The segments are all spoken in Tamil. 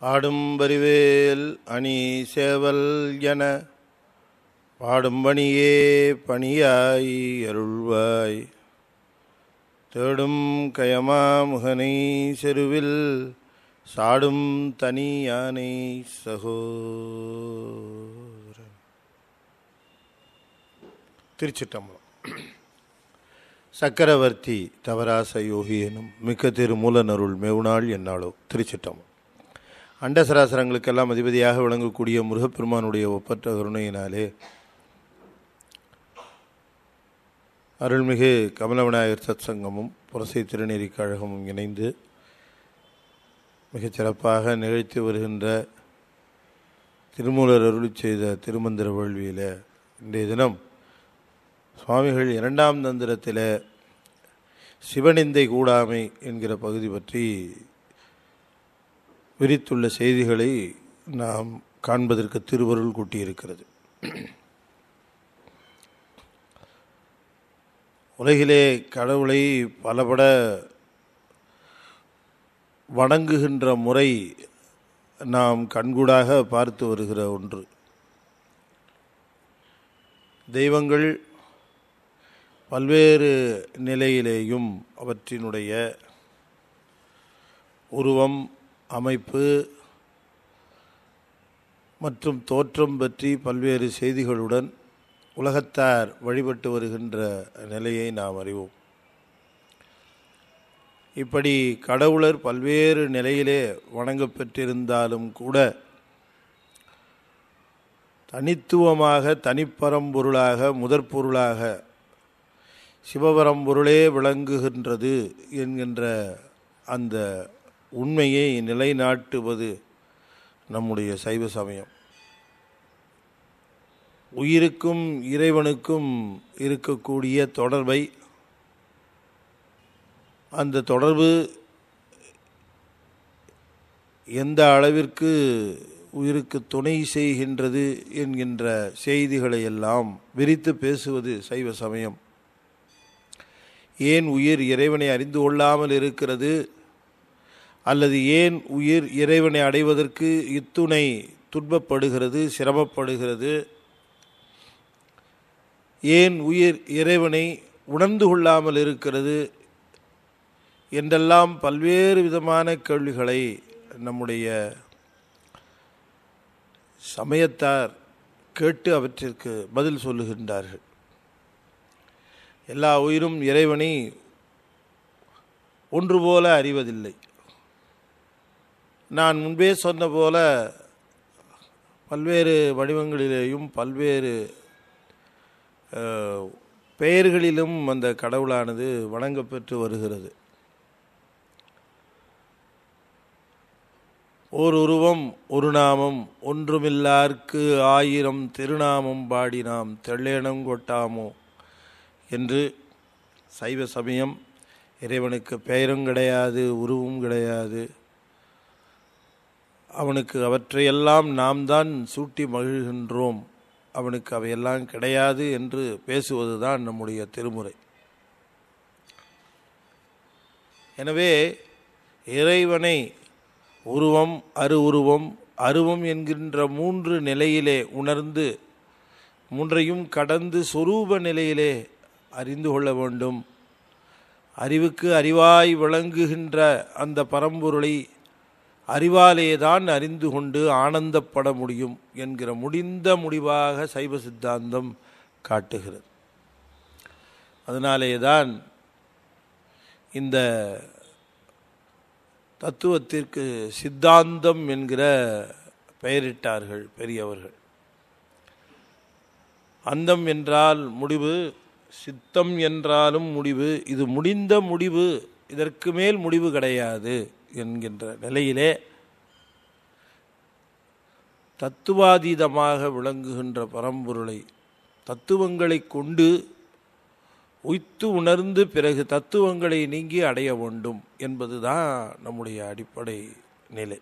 ஆடும் வரிவேல் அணி சேவல் என பாடும் பணியே பணியாய் அருள்வாய் தேடும் கயமா முகனை செருவில் சாடும் தனி யானை சகோதரன் திருச்சிட்டம்பலம் சக்கரவர்த்தி தவராச யோகி எனும் மிக்க திருமூலனருள் மேவுநாள் என்னாளோ திருச்சிட்டம்பலம் அண்டசராசரங்களுக்கெல்லாம் அதிபதியாக விளங்கக்கூடிய முருகப்பெருமானுடைய ஒப்பற்ற கருணையினாலே அருள்மிகு கமலவிநாயகர் சத் சங்கமும் புரசை திருநெறி கழகமும் இணைந்து மிகச் சிறப்பாக நிகழ்த்தி வருகின்ற திருமூலர் அருளி செய்த திருமந்திர வேள்வியில் இன்றைய தினம் சுவாமிகள் இரண்டாம் தந்திரத்தில் சிவனிந்தை கூடாமை என்கிற பகுதி பற்றி விரித்துள்ள செய்திகளை நாம் காண்பதற்கு திருவருள் கூட்டியிருக்கிறது உலகிலே கடவுளை பலபட வணங்குகின்ற முறை நாம் கண்கூடாக பார்த்து வருகிற ஒன்று தெய்வங்கள் பல்வேறு நிலையிலேயும் அவற்றினுடைய உருவம் அமைப்பு மற்றும் தோற்றம் பற்றி பல்வேறு செய்திகளுடன் உலகத்தார் வழிபட்டு வருகின்ற நிலையை நாம் அறிவோம் இப்படி கடவுளர் பல்வேறு நிலையிலே வணங்கப்பெற்றிருந்தாலும் கூட தனித்துவமாக தனிப்பரம்பொருளாக முதற்பொருளாக சிவபரம்பொருளே விளங்குகின்றது என்கின்ற அந்த உண்மையை நிலைநாட்டுவது நம்முடைய சைவ சமயம் உயிருக்கும் இறைவனுக்கும் இருக்கக்கூடிய தொடர்பை அந்த தொடர்பு எந்த அளவிற்கு உயிருக்கு துணை செய்கின்றது என்கின்ற செய்திகளை எல்லாம் விரித்து பேசுவது சைவ சமயம் ஏன் உயிர் இறைவனை அறிந்து கொள்ளாமல் இருக்கிறது அல்லது ஏன் உயிர் இறைவனை அடைவதற்கு இத்துணை துன்பப்படுகிறது சிரமப்படுகிறது ஏன் உயிர் இறைவனை உணர்ந்து கொள்ளாமல் இருக்கிறது என்றெல்லாம் பல்வேறு விதமான கேள்விகளை நம்முடைய சமயத்தார் கேட்டு அவற்றிற்கு பதில் சொல்லுகின்றார்கள் எல்லா உயிரும் இறைவனை ஒன்று போல அறிவதில்லை நான் முன்பே சொன்ன போல பல்வேறு வடிவங்களிலேயும் பல்வேறு பெயர்களிலும் அந்த கடவுளானது வணங்கப்பெற்று வருகிறது ஓர் உருவம் ஒரு நாமம் ஒன்றுமில்லார்க்கு ஆயிரம் திருநாமம் பாடி நாம் தெள்ளேனம் கொட்டாமோ என்று சைவ சமயம் இறைவனுக்கு பெயரும் கிடையாது உருவும் கிடையாது அவனுக்கு அவற்றையெல்லாம் நாம் தான் சூட்டி மகிழ்கின்றோம் அவனுக்கு அவையெல்லாம் கிடையாது என்று பேசுவதுதான் நம்முடைய திருமுறை எனவே இறைவனை உருவம் அரு உருவம் அருவம் என்கின்ற மூன்று நிலையிலே உணர்ந்து மூன்றையும் கடந்து சொரூப நிலையிலே அறிந்து கொள்ள வேண்டும் அறிவுக்கு அறிவாய் விளங்குகின்ற அந்த பரம்பொருளை அறிவாலேதான் அறிந்து கொண்டு ஆனந்தப்பட முடியும் என்கிற முடிந்த முடிவாக சைவ சித்தாந்தம் காட்டுகிறது அதனாலேதான் இந்த தத்துவத்திற்கு சித்தாந்தம் என்கிற பெயரிட்டார்கள் பெரியவர்கள் அந்தம் என்றால் முடிவு சித்தம் என்றாலும் முடிவு இது முடிந்த முடிவு இதற்கு மேல் முடிவு கிடையாது என்கின்ற நிலையிலே தத்துவாதீதமாக விளங்குகின்ற பரம்பொருளை தத்துவங்களை கொண்டு உய்த்து உணர்ந்து பிறகு தத்துவங்களை நீங்கி அடைய வேண்டும் என்பதுதான் நம்முடைய அடிப்படை நிலை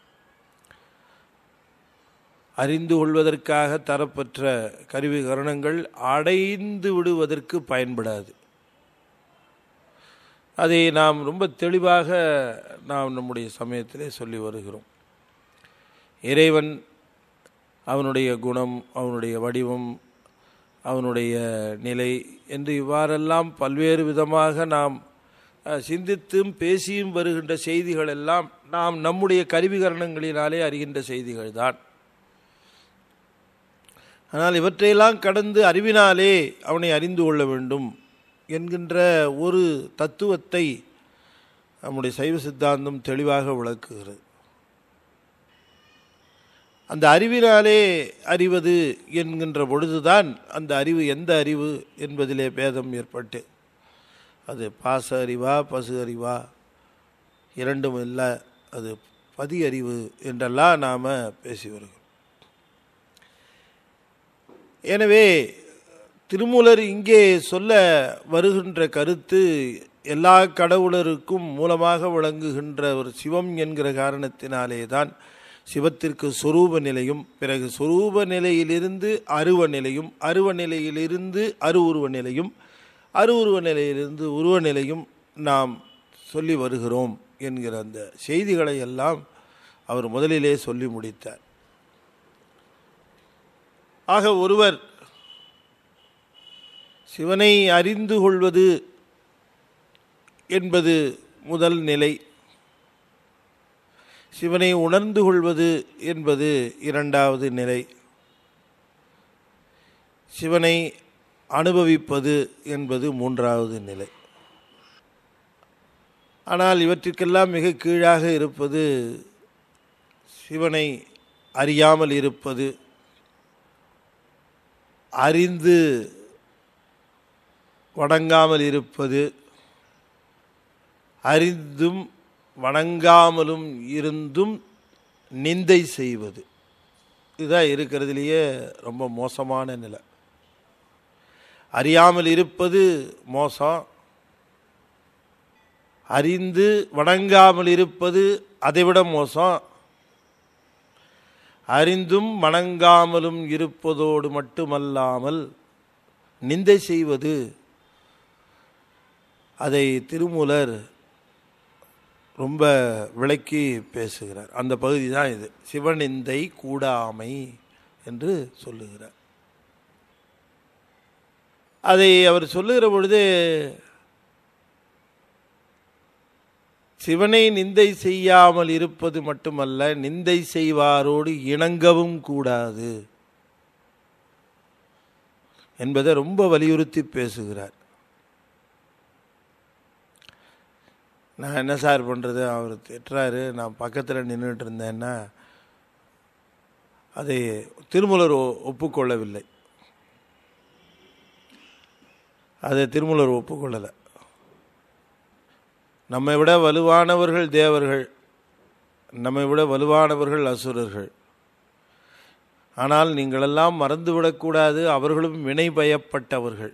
அறிந்து கொள்வதற்காக தரப்பெற்ற கருவி கரணங்கள் அடைந்து விடுவதற்கு பயன்படாது அதை நாம் ரொம்ப தெளிவாக நாம் நம்முடைய சமயத்திலே சொல்லி வருகிறோம் இறைவன் அவனுடைய குணம் அவனுடைய வடிவம் அவனுடைய நிலை என்று இவ்வாறெல்லாம் பல்வேறு விதமாக நாம் அஹ், சிந்தித்தும் பேசியும் வருகின்ற செய்திகள் எல்லாம் நாம் நம்முடைய கருவிகரணங்களினாலே அறிகின்ற செய்திகள் தான் ஆனால் இவற்றையெல்லாம் கடந்து அறிவினாலே அவனை அறிந்து கொள்ள வேண்டும் என்கின்ற ஒரு தத்துவத்தை நம்முடைய சைவ சித்தாந்தம் தெளிவாக விளக்குகிறது அந்த அறிவினாலே அறிவது என்கின்ற பொழுதுதான் அந்த அறிவு எந்த அறிவு என்பதிலே பேதம் ஏற்பட்டு அது பாச அறிவா பசு அறிவா இரண்டும் இல்லை அது பதி அறிவு என்றெல்லாம் நாம் பேசி வருகிறோம் எனவே திருமூலர் இங்கே சொல்ல வருகின்ற கருத்து எல்லா கடவுளருக்கும் மூலமாக விளங்குகின்ற ஒரு சிவம் என்கிற காரணத்தினாலே தான் சிவத்திற்கு சொரூப நிலையும் பிறகு சொரூப நிலையிலிருந்து அருவ நிலையும் அருவ நிலையிலிருந்து அருவுருவ நிலையும் அருவுருவ நிலையிலிருந்து உருவ நிலையும் நாம் சொல்லி வருகிறோம் என்கிற அந்த செய்திகளை எல்லாம் அவர் முதலிலே சொல்லி முடித்தார் ஆக ஒருவர் சிவனை அறிந்து கொள்வது என்பது முதல் நிலை சிவனை உணர்ந்து கொள்வது என்பது இரண்டாவது நிலை சிவனை அனுபவிப்பது என்பது மூன்றாவது நிலை ஆனால் இவற்றிற்கெல்லாம் மிக கீழாக இருப்பது சிவனை அறியாமல் இருப்பது அறிந்து வணங்காமல் இருப்பது அறிந்தும் வணங்காமலும் இருந்தும் நிந்தை செய்வது இதுதான் இருக்கிறதுலையே ரொம்ப மோசமான நிலை அறியாமல் இருப்பது மோசம் அறிந்து வணங்காமல் இருப்பது அதைவிட மோசம் அறிந்தும் வணங்காமலும் இருப்பதோடு மட்டுமல்லாமல் நிந்தை செய்வது அதை திருமூலர் ரொம்ப விளக்கி பேசுகிறார் அந்த பகுதி தான் இது சிவநிந்தை கூடாமை என்று சொல்லுகிறார் அதை அவர் சொல்லுகிற பொழுது சிவனை நிந்தை செய்யாமல் இருப்பது மட்டுமல்ல நிந்தை செய்வாரோடு இணங்கவும் கூடாது என்பதை ரொம்ப வலியுறுத்தி பேசுகிறார் நான் என்ன சார் பண்ணுறது அவர் திட்டுறாரு நான் பக்கத்தில் நின்றுட்டு இருந்தேன்னா அதை திருமூலர் ஒ- ஒப்புக்கொள்ளவில்லை அதை திருமூலர் ஒப்புக்கொள்ளலை நம்மை விட வலுவானவர்கள் தேவர்கள் நம்மை விட வலுவானவர்கள் அசுரர்கள் ஆனால் நீங்களெல்லாம் மறந்துவிடக்கூடாது அவர்களும் வினை பயப்பட்டவர்கள்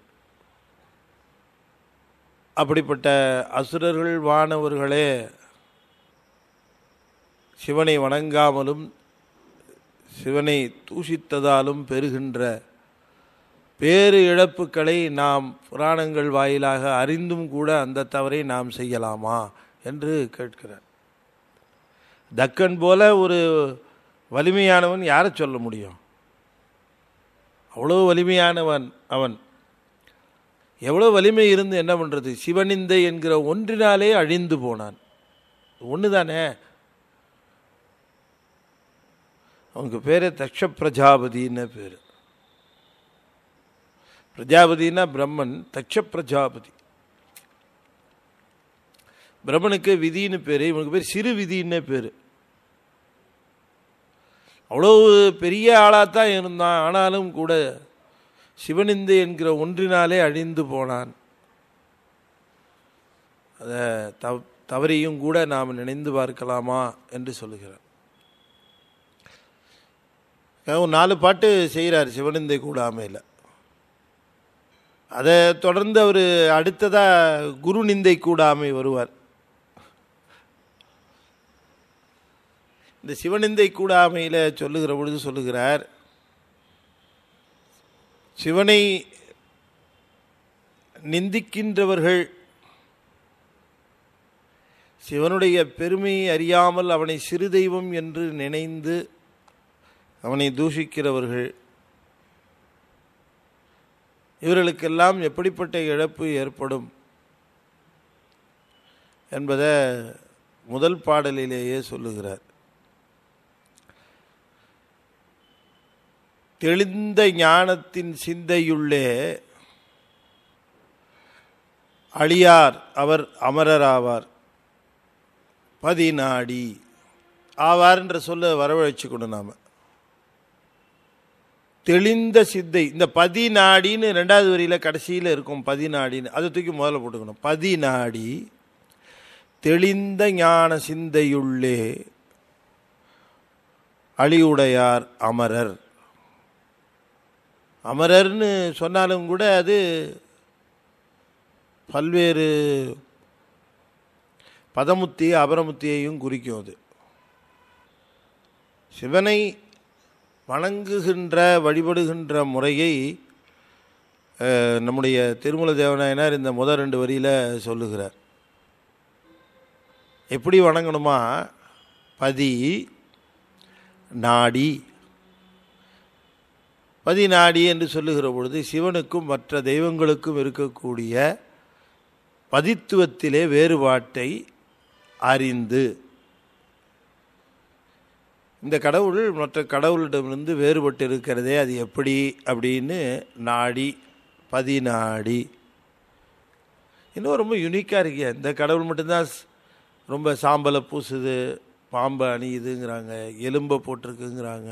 அப்படிப்பட்ட அசுரர்கள் வானவர்களே சிவனை வணங்காமலும் சிவனை தூஷித்ததாலும் பெறுகின்ற பேறு இழப்புக்களை நாம் புராணங்கள் வாயிலாக அறிந்தும் கூட அந்த தவறை நாம் செய்யலாமா என்று கேட்கிறார் தக்கன் போல ஒரு வலிமையானவன் யாரை சொல்ல முடியும் அவ்வளோ வலிமையானவன் அவன் எவ்வளோ வலிமை இருந்து என்ன பண்ணுறது சிவனிந்தை என்கிற ஒன்றினாலே அழிந்து போனான் ஒன்று தானே அவனுக்கு பேரே தக்ஷ பிரஜாபதின்னு பேர் பிரஜாபதினா பிரம்மன் தக்ஷ பிரஜாபதி பிரம்மனுக்கு விதின்னு பேர் இவனுக்கு பேர் சிறு விதின்னு பேர் அவ்வளோ பெரிய ஆளாத்தான் இருந்தான் ஆனாலும் கூட சிவனிந்தை என்கிற ஒன்றினாலே அழிந்து போனான் அதை தவ தவறையும் கூட நாம் நினைந்து பார்க்கலாமா என்று சொல்லுகிறார் ஒரு நாலு பாட்டு செய்கிறார் சிவனிந்தை கூடாமையில் அதை தொடர்ந்து அவர் அடுத்ததாக குரு நிந்தை கூடாமை வருவார் இந்த சிவனிந்தை கூடாமையில் சொல்லுகிற பொழுது சொல்லுகிறார் சிவனை நிந்திக்கின்றவர்கள் சிவனுடைய பெருமையை அறியாமல் அவனை சிறு தெய்வம் என்று நினைந்து அவனை தூஷிக்கிறவர்கள் இவர்களுக்கெல்லாம் எப்படிப்பட்ட இழப்பு ஏற்படும் என்பதை முதல் பாடலிலேயே சொல்லுகிறார் தெளிந்த ஞானத்தின் சிந்தையுள்ளே அழியார் அவர் அமரராவார் பதினாடி ஆவார் என்ற சொல்ல வரவழைச்சுக்கணும் நாம தெளிந்த சித்தை இந்த பதினாடின்னு ரெண்டாவது வரியில கடைசியில் இருக்கும் பதினாடின்னு அதை தூக்கி முதல்ல போட்டுக்கணும் பதினாடி தெளிந்த ஞான சிந்தையுள்ளே அழிவுடையார் அமரர் அமரர்னு சொன்னாலும் கூட அது பல்வேறு பதமுத்தி அபரமுத்தியையும் குறிக்கும் அது சிவனை வணங்குகின்ற வழிபடுகின்ற முறையை அஹ், நம்முடைய திருமல தேவநாயனார் இந்த முதல் ரெண்டு வரியில் சொல்லுகிறார் எப்படி வணங்கணுமா பதி நாடி பதினாடி என்று சொல்லுகிற பொழுது சிவனுக்கும் மற்ற தெய்வங்களுக்கும் இருக்கக்கூடிய பதித்துவத்திலே வேறுபாட்டை அறிந்து இந்த கடவுள் மற்ற கடவுளிடமிருந்து வேறுபட்டு இருக்கிறதே அது எப்படி அப்படின்னு நாடி பதினாடி இன்னும் ரொம்ப யூனிக்காக இருக்கு இந்த கடவுள் மட்டும்தான் ஸ்- ரொம்ப சாம்பலை பூசுது பாம்பை அணியுதுங்கிறாங்க எலும்பை போட்டிருக்குங்கிறாங்க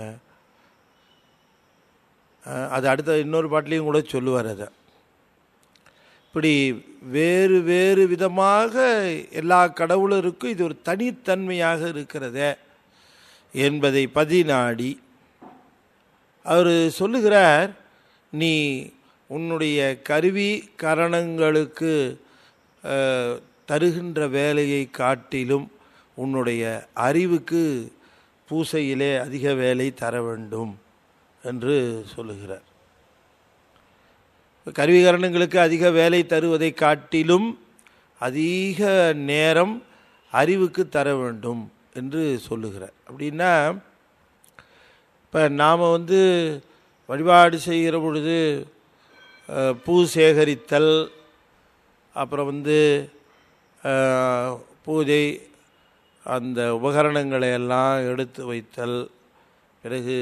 அஹ் அது அடுத்த இன்னொரு பாட்டிலையும் கூட சொல்லுவார் அதை இப்படி வேறு வேறு விதமாக எல்லா கடவுளருக்கும் இது ஒரு தனித்தன்மையாக இருக்கிறதே என்பதை பதினாடி அவர் சொல்லுகிறார் நீ உன்னுடைய கருவி கரணங்களுக்கு அஹ், தருகின்ற வேலையை காட்டிலும் உன்னுடைய அறிவுக்கு பூசையிலே அதிக வேலை தர வேண்டும் என்று சொல்லுகிறார் கருவிகரணங்களுக்கு அதிக வேலை தருவதை காட்டிலும் அதிக நேரம் அறிவுக்கு தர வேண்டும் என்று சொல்லுகிறார் அப்படின்னா இப்போ நாம் வந்து வழிபாடு செய்கிற பொழுது அஹ், பூ சேகரித்தல் அப்புறம் வந்து அஹ், பூஜை அந்த உபகரணங்களை எல்லாம் எடுத்து வைத்தல் பிறகு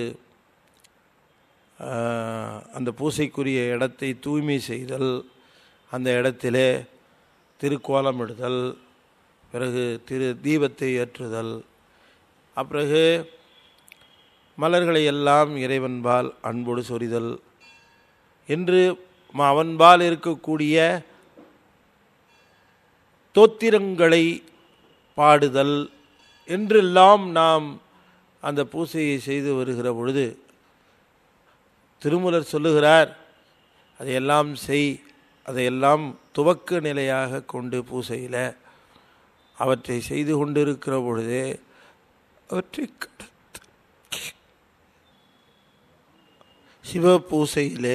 ஆஹ், அந்த பூசைக்குரிய இடத்தை தூய்மை செய்தல் அந்த இடத்திலே திருக்கோலமிடுதல் பிறகு திரு தீபத்தை ஏற்றுதல் அப்பிறகு மலர்களை எல்லாம் இறைவன்பால் அன்போடு சொரிதல் என்று ம- அவன்பால் இருக்கக்கூடிய தோத்திரங்களை பாடுதல் என்றெல்லாம் நாம் அந்த பூசையை செய்து வருகிற பொழுது திருமூலர் சொல்லுகிறார் அதையெல்லாம் செய் அதையெல்லாம் துவக்க நிலையாக கொண்டு பூசையில் அவற்றை செய்து கொண்டிருக்கிற பொழுதே அவற்றை கடந்து சிவ பூசையிலே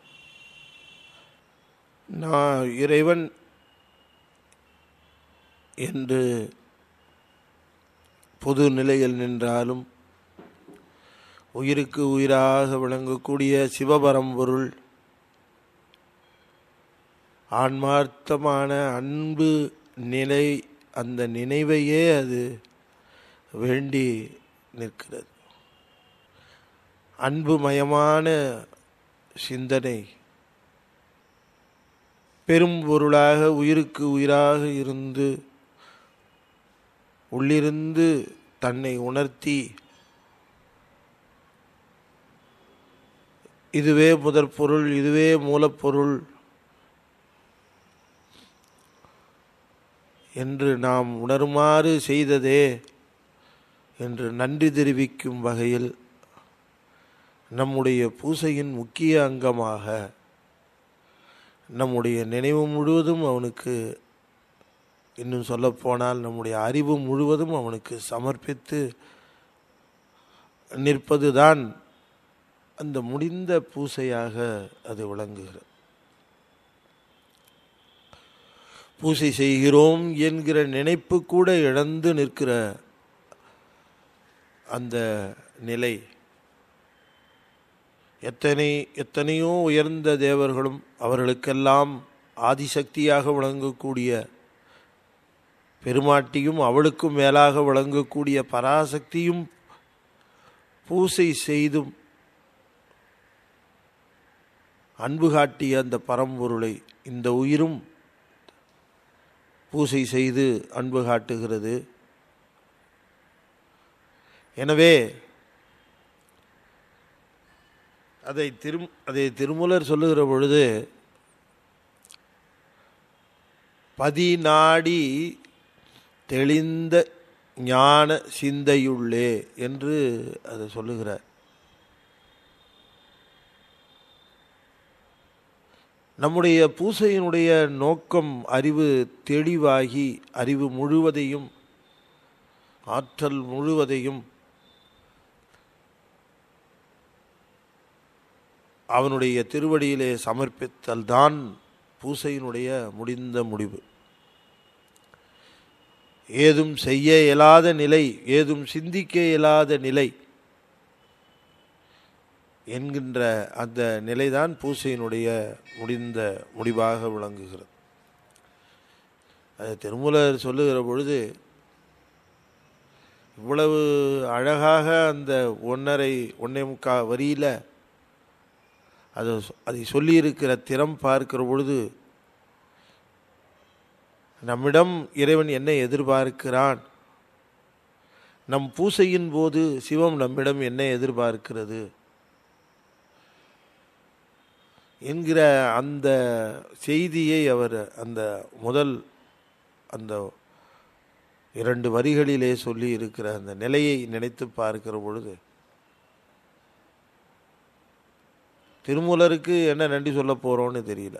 நான் இறைவன் என்று பொது நிலையில் நின்றாலும் உயிருக்கு உயிராக விளங்கக்கூடிய சிவபரம்பொருள் ஆன்மார்த்தமான அன்பு நிலை அந்த நினைவையே அது வேண்டி நிற்கிறது அன்புமயமான சிந்தனை பெரும் பொருளாக உயிருக்கு உயிராக இருந்து உள்ளிருந்து தன்னை உணர்த்தி இதுவே முதற் பொருள் இதுவே மூலப்பொருள் என்று நாம் உணருமாறு செய்ததே என்று நன்றி தெரிவிக்கும் வகையில் நம்முடைய பூசையின் முக்கிய அங்கமாக நம்முடைய நினைவு முழுவதும் அவனுக்கு இன்னும் சொல்லப்போனால் நம்முடைய அறிவு முழுவதும் அவனுக்கு சமர்ப்பித்து நிற்பதுதான் அந்த முடிந்த பூசையாக அது விளங்குகிறது பூசை செய்கிறோம் என்கிற நினைப்பு கூட இழந்து நிற்கிற அந்த நிலை எத்தனை எத்தனையோ உயர்ந்த தேவர்களும் அவர்களுக்கெல்லாம் ஆதிசக்தியாக விளங்கக்கூடிய பெருமாட்டியும் அவளுக்கும் மேலாக விளங்கக்கூடிய பராசக்தியும் பூசை செய்தும் அன்பு காட்டிய அந்த பரம்பொருளை இந்த உயிரும் பூசை செய்து அன்பு காட்டுகிறது எனவே அதை திரு அதை திருமூலர் சொல்லுகிற பொழுது பதிநாடி தெளிந்த ஞான சிந்தையுள்ளே என்று அதை சொல்லுகிறார் நம்முடைய பூசையினுடைய நோக்கம் அறிவு தெளிவாகி அறிவு முழுவதையும் ஆற்றல் முழுவதையும் அவனுடைய திருவடியிலே சமர்ப்பித்தல் தான் பூசையினுடைய முடிந்த முடிவு ஏதும் செய்ய இயலாத நிலை ஏதும் சிந்திக்க இயலாத நிலை என்கின்ற அந்த நிலைதான் பூசையினுடைய முடிந்த முடிவாக விளங்குகிறது அது திருமூலர் சொல்லுகிற பொழுது இவ்வளவு அழகாக அந்த ஒன்றரை ஒன்னே முக்கா வரியில் அது அதை சொல்லியிருக்கிற திறம் பார்க்கிற பொழுது நம்மிடம் இறைவன் என்ன எதிர்பார்க்கிறான் நம் பூசையின் போது சிவம் நம்மிடம் என்ன எதிர்பார்க்கிறது என்கிற அந்த செய்தியை அவர் அந்த முதல் அந்த இரண்டு வரிகளிலே சொல்லி இருக்கிற அந்த நிலையை நினைத்து பார்க்கிற பொழுது திருமூலருக்கு என்ன நன்றி சொல்ல போறோம்னு தெரியல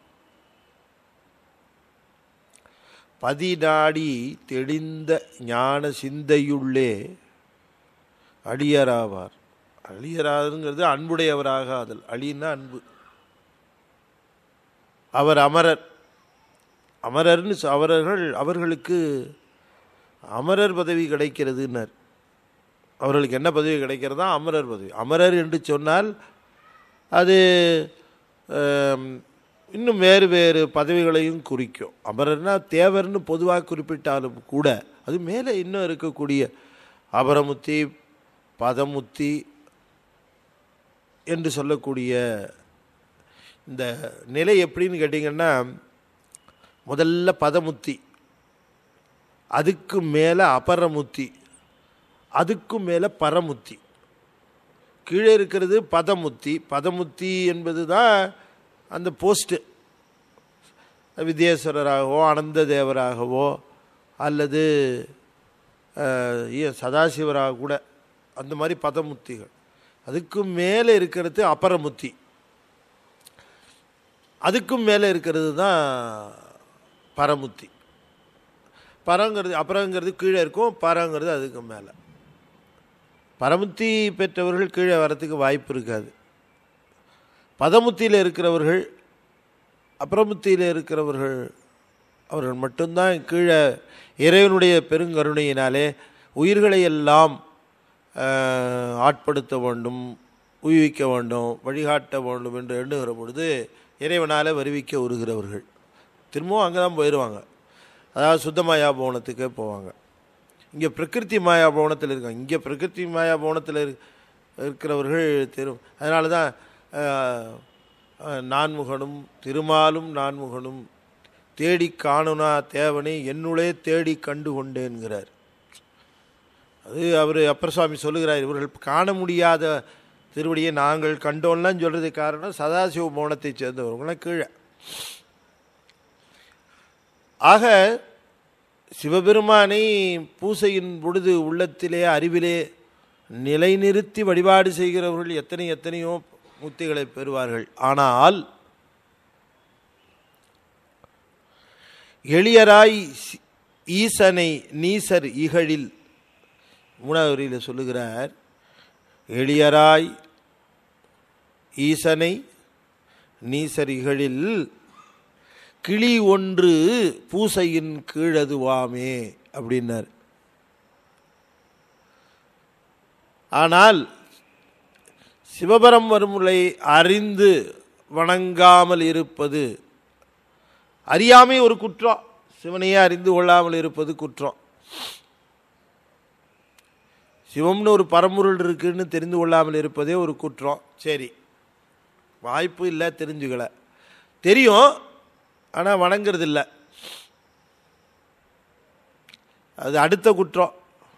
பதினாடி தெளிந்த ஞான சிந்தையுள்ளே அடியராவார் அழியராதுங்கிறது அன்புடையவராக ஆதல் அழின்னா அன்பு அவர் அமரர் அமரர்னு சொ- அவர்கள் அவர்களுக்கு அமரர் பதவி கிடைக்கிறதுன்னார் அவர்களுக்கு என்ன பதவி கிடைக்கிறதா அமரர் பதவி அமரர் என்று சொன்னால் அது ஆம், இன்னும் வேறு வேறு பதவிகளையும் குறிக்கும் அமரர்னா தேவர்னு பொதுவாக குறிப்பிட்டாலும் கூட அது மேலே இன்னும் இருக்கக்கூடிய அபரமுத்தி பதமுத்தி என்று சொல்லக்கூடிய இந்த நிலை எப்படின்னு கேட்டிங்கன்னா முதல்ல பதமுத்தி அதுக்கு மேலே அபரமுத்தி அதுக்கும் மேலே பரமுத்தி கீழே இருக்கிறது பதமுத்தி பதமுத்தி என்பது தான் அந்த போஸ்ட்டு வித்யேஸ்வரராகவோ அனந்த தேவராகவோ அல்லது அஹ், ஏன் சதாசிவராக கூட அந்த மாதிரி பதமுத்திகள் அதுக்கு மேலே இருக்கிறது அபரமுத்தி அதுக்கும் மேலே இருக்கிறது தான் பரமுத்தி பரங்கிறது அப்புறங்கிறது கீழே இருக்கும் பரங்கிறது அதுக்கு மேலே பரமுத்தி பெற்றவர்கள் கீழே வரத்துக்கு வாய்ப்பு இருக்காது பதமுத்தியில் இருக்கிறவர்கள் அப்புறமுத்தியில் இருக்கிறவர்கள் அவர்கள் மட்டும்தான் கீழே இறைவனுடைய பெருங்கருணையினாலே உயிர்களை எல்லாம் ஆஹ், ஆட்படுத்த வேண்டும் உய்விக்க வேண்டும் வழிகாட்ட வேண்டும் என்று எண்ணுகிற பொழுது இறைவனால் வருவிக்க உருகிறவர்கள் திரும்பவும் அங்கே தான் போயிடுவாங்க அதாவது சுத்த மாயா பவனத்துக்கே போவாங்க இங்கே பிரகிருதி மாயா பவனத்தில் இருக்காங்க இங்கே பிரகிருதி மாயா பவனத்தில் இரு- இருக்கிறவர்கள் திரு அதனால தான் ஆஹ், ஆஹ், நான்முகனும் திருமாலும் நான்முகனும் தேடி காணுனா தேவனை என்னுளே தேடி கண்டு கொண்டேன்கிறார் அது அவர் அப்பர் சுவாமி சொல்லுகிறார் இவர்கள் காண முடியாத திருவடியை நாங்கள் கண்டோம்லாம் சொல்றதுக்கு காரணம் சதாசிவ மௌனத்தை சேர்ந்தவர்களாம் கீழே ஆக சிவபெருமானை பூசையின் பொழுது உள்ளத்திலே அறிவிலே நிலைநிறுத்தி வழிபாடு செய்கிறவர்கள் எத்தனை எத்தனையோ முத்திகளை பெறுவார்கள் ஆனால் எளியராய் சி- ஈசனை நீசர் இகழில் மூணாவது வரியில் சொல்லுகிறார் எளியராய் ஈசனை நீசர் இகழில் கிளி ஒன்று பூசையின் கீழதுவாமே அப்படின்னார் ஆனால் சிவபரம் வருமுறை அறிந்து வணங்காமல் இருப்பது அறியாமை ஒரு குற்றம் சிவனையே அறிந்து கொள்ளாமல் இருப்பது குற்றம் சிவம்னு ஒரு பரம்பொருள் இருக்குன்னு தெரிந்து கொள்ளாமல் இருப்பதே ஒரு குற்றம் சரி வாய்ப்பு இல்லை தெரிஞ்சுக்கல தெரியும் ஆனால் வணங்குறது இல்லை அது அடுத்த குற்றம்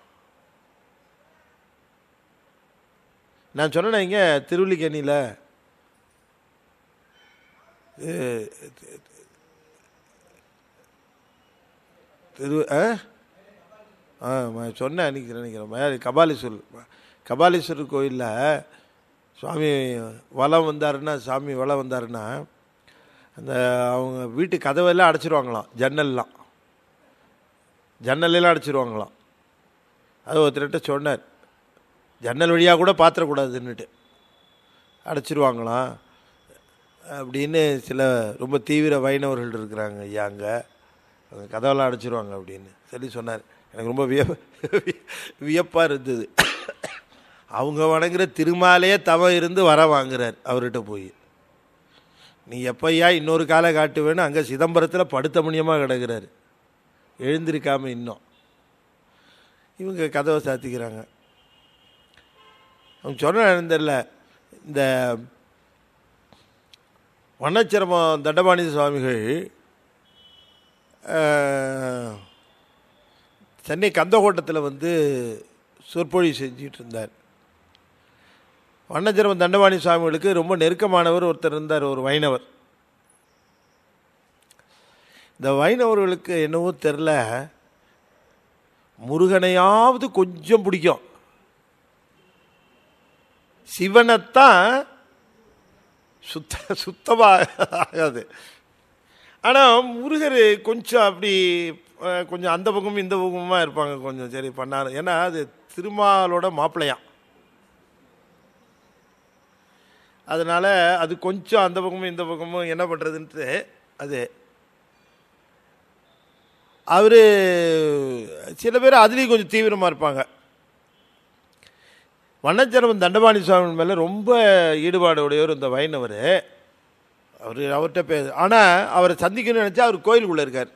நான் சொன்னேன் இங்கே திருவல்லிக்கேணியில் திரு ஆ ஆ நான் சொன்னேன் அன்றைக்கி நினைக்கிறேன் மே- கபாலீஸ்வரர் கபாலீஸ்வரர் கோயிலில் சுவாமி வலம் வந்தாருன்னா சாமி வலம் வந்தாருன்னா அந்த அவங்க வீட்டு கதவெல்லாம் அடைச்சிருவாங்களாம் ஜன்னல்லாம் ஜன்னலெல்லாம் அடைச்சிருவாங்களாம் அது ஒருத்தர்கிட்ட சொன்னார் ஜன்னல் வழியாக கூட பாத்திரக்கூடாதுன்னுட்டு அடைச்சிருவாங்களாம் அப்படின்னு சில ரொம்ப தீவிர வைணவர்கள் இருக்கிறாங்க ஐயா அங்கே அவங்க கதவெல்லாம் அடைச்சிருவாங்க அப்படின்னு சொல்லி சொன்னார் எனக்கு ரொம்ப விய வியப்பாக இருந்தது அவங்க வணங்குற திருமாலே தவம் இருந்து வர வாங்குறார் அவர்கிட்ட போய் நீ எப்பையா இன்னொரு காலை காட்டுவேன்னு அங்கே சிதம்பரத்தில் படுத்த முடியமாக கிடக்கிறாரு எழுந்திருக்காம இன்னும் இவங்க கதவை சாத்திக்கிறாங்க அவங்க சொன்ன தெரியல இந்த வண்ணச்சிரமம் தண்டபாணி சுவாமிகள் அஹ், சென்னை கந்தகோட்டத்தில் வந்து சொற்பொழி செஞ்சிட்டு இருந்தார் வண்ணச்சிரமம் தண்டபாணி சுவாமிகளுக்கு ரொம்ப நெருக்கமானவர் ஒருத்தர் இருந்தார் ஒரு வைணவர் இந்த வைணவர்களுக்கு என்னவோ தெரில முருகனையாவது கொஞ்சம் பிடிக்கும் சிவனைத்தான் சுத்த சுத்தமாக ஆகாது ஆனால் முருகர் கொஞ்சம் அப்படி அஹ், கொஞ்சம் அந்த பக்கமும் இந்த பக்கமுமா இருப்பாங்க கொஞ்சம் சரி பண்ணாரு ஏன்னா அது திருமாலோட மாப்பிள்ளையாம் அதனால் அது கொஞ்சம் அந்த பக்கமும் இந்த பக்கமும் என்ன பண்ணுறதுன்ட்டு அது அவர் சில பேர் அதுலேயும் கொஞ்சம் தீவிரமாக இருப்பாங்க வண்ணச்சரவன் தண்டபாணி சுவாமி மேலே ரொம்ப ஈடுபாடு உடையவர் இந்த வைணவர் அவர் அவர்கிட்ட பே ஆனால் அவரை சந்திக்கணும்னு நினச்சா அவர் கோயிலுக்குள்ளே இருக்கார்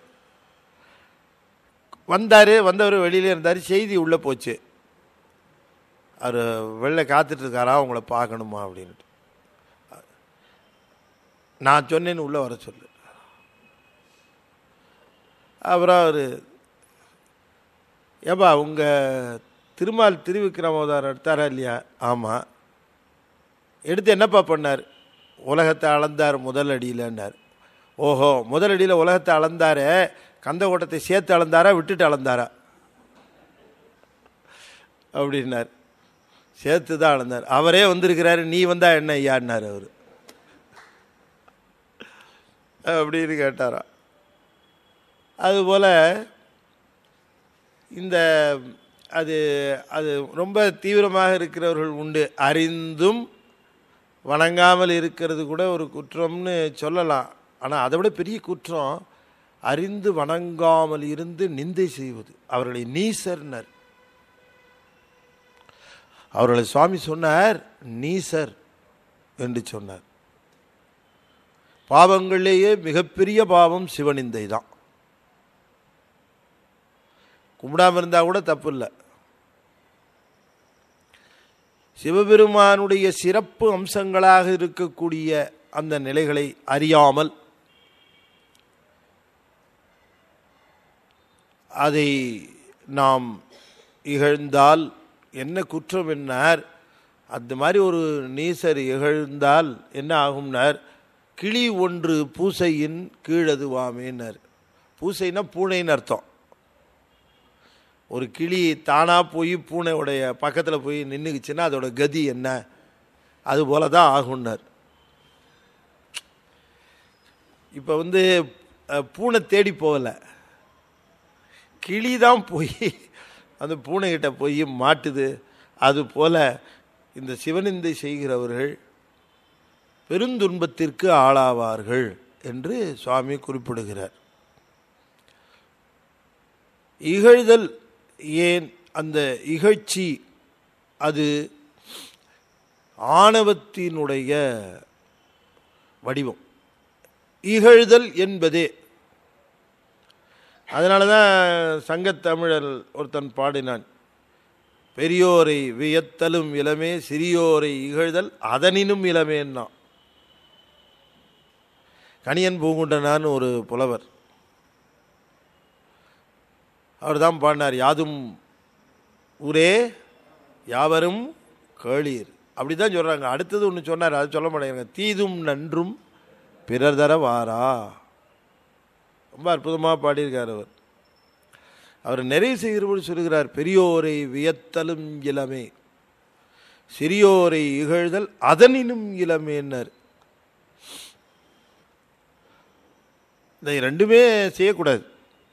வந்தார் வந்தவர் வெளியிலே இருந்தார் செய்தி உள்ளே போச்சு அவர் வெளில காத்துட்டு இருக்காரா உங்களை பார்க்கணுமா அப்படின்ட்டு நான் சொன்னேன்னு உள்ளே வர சொல்லு அப்புறம் அவர் ஏப்பா உங்கள் திருமால் திருவிக்ரமோதாரம் எடுத்தாரா இல்லையா ஆமாம் எடுத்து என்னப்பா பண்ணார் உலகத்தை அளந்தார் முதல் அடியிலன்னார் ஓஹோ முதல் அடியில் உலகத்தை அளந்தாரே கந்தகோட்டத்தை சேர்த்து அளந்தாரா விட்டுட்டு அளந்தாரா அப்படின்னார் சேர்த்து தான் அளந்தார் அவரே வந்திருக்கிறாரு நீ வந்தா என்ன ஐயான்னார் அவர் அப்படின்னு கேட்டாரா அதுபோல் இந்த அது அது ரொம்ப தீவிரமாக இருக்கிறவர்கள் உண்டு அறிந்தும் வணங்காமல் இருக்கிறது கூட ஒரு குற்றம்னு சொல்லலாம் ஆனால் அதை விட பெரிய குற்றம் அறிந்து வணங்காமல் இருந்து நிந்தை செய்வது அவர்களை நீசர்னர் அவர்களை சுவாமி சொன்னார் நீசர் என்று சொன்னார் பாவங்களிலேயே மிகப்பெரிய பாவம் சிவனிந்தை தான் கும்பிடாம இருந்தால் கூட தப்பு இல்லை சிவபெருமானுடைய சிறப்பு அம்சங்களாக இருக்கக்கூடிய அந்த நிலைகளை அறியாமல் அதை நாம் இகழ்ந்தால் என்ன குற்றம் என்னார் அந்த மாதிரி ஒரு நீசர் இகழ்ந்தால் என்ன ஆகும்னார் கிளி ஒன்று பூசையின் கீழதுவாமேன்னார் பூசைனா பூனைன்னு அர்த்தம் ஒரு கிளி தானாக போய் பூனையுடைய பக்கத்தில் போய் நின்றுக்குச்சுன்னா அதோட கதி என்ன அது போல தான் ஆகும்னார் இப்போ வந்து அஹ், பூனை தேடி போகலை கிளி தான் போய் அந்த பூனைகிட்ட போய் மாட்டுது அது போல இந்த சிவனிந்தை செய்கிறவர்கள் பெருந்துன்பத்திற்கு ஆளாவார்கள் என்று சுவாமி குறிப்பிடுகிறார் இகழ்தல் ஏன் அந்த இகழ்ச்சி அது ஆணவத்தினுடைய வடிவம் இகழ்தல் என்பதே அதனால தான் சங்கத்தமிழர் ஒருத்தன் பாடினான் பெரியோரை வியத்தலும் இளமே சிறியோரை இகழ்தல் அதனினும் இளமேன்னா கணியன் பூங்குண்டனான்னு ஒரு புலவர் அவர் தான் பாடினார் யாதும் ஊரே யாவரும் கேளீர் அப்படி தான் சொல்கிறாங்க அடுத்தது ஒன்று சொன்னார் அது சொல்ல மாட்டேங்கிறாங்க தீதும் நன்றும் பிறர் தர வாரா ரொம்ப அற்புதமாக பாடியிருக்கார் அவர் அவர் நிறைவு செய்கிறபோது சொல்கிறார் பெரியோரை வியத்தலும் இளமே சிறியோரை இகழ்தல் அதனினும் இளமேன்னர் இதை ரெண்டுமே செய்யக்கூடாது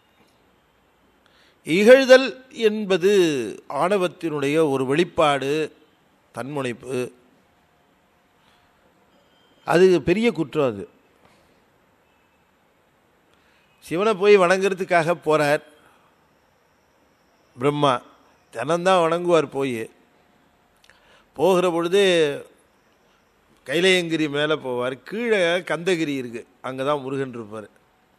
இகழ்தல் என்பது ஆணவத்தினுடைய ஒரு வெளிப்பாடு தன்முனைப்பு அது பெரிய குற்றம் அது சிவனை போய் வணங்குறதுக்காக போகிறார் பிரம்மா தினம்தான் வணங்குவார் போய் போகிற பொழுது கைலையங்கிரி மேலே போவார் கீழே கந்தகிரி இருக்குது அங்கே தான் முருகன் இருப்பார்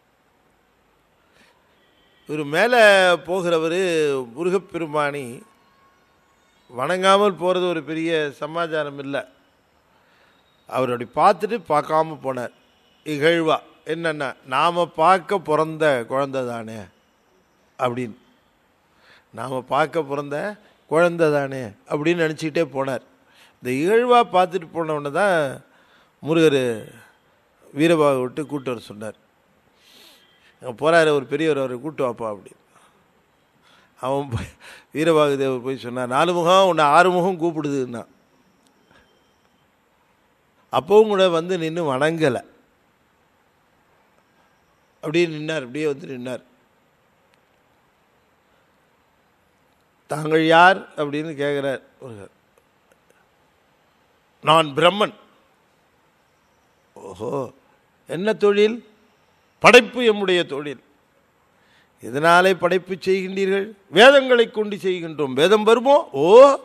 இவர் மேலே போகிறவர் முருகப்பெருமானி வணங்காமல் போகிறது ஒரு பெரிய சமாச்சாரம் இல்லை அவர் அப்படி பார்த்துட்டு பார்க்காம போனார் இகழ்வா என்னென்ன நாம் பார்க்க பிறந்த குழந்தை தானே அப்படின்னு நாம் பார்க்க பிறந்த குழந்தை தானே அப்படின்னு நினச்சிக்கிட்டே போனார் இந்த இகழ்வா பார்த்துட்டு போனவுடனே தான் முருகர் வீரபாக விட்டு கூட்டு வர சொன்னார் அங்கே போகிறாரு ஒரு பெரியவர் அவரை கூட்டு வாப்பா அப்படி அவன் போய் வீரபாகு தேவர் போய் சொன்னார் நாலு முகம் உன்னை ஆறு முகம் கூப்பிடுதுன்னா அப்பவும் கூட வந்து நின்று வணங்கலை அப்படியே நின்னார் அப்படியே வந்து நின்னார் தாங்கள் யார் அப்படின்னு கேட்குறார் ஒருவர் நான் பிரம்மன் ஓஹோ என்ன தொழில் படைப்பு எம்முடைய தொழில் இதனாலே படைப்பு செய்கின்றீர்கள் வேதங்களை கொண்டு செய்கின்றோம் வேதம் வருமோ ஓ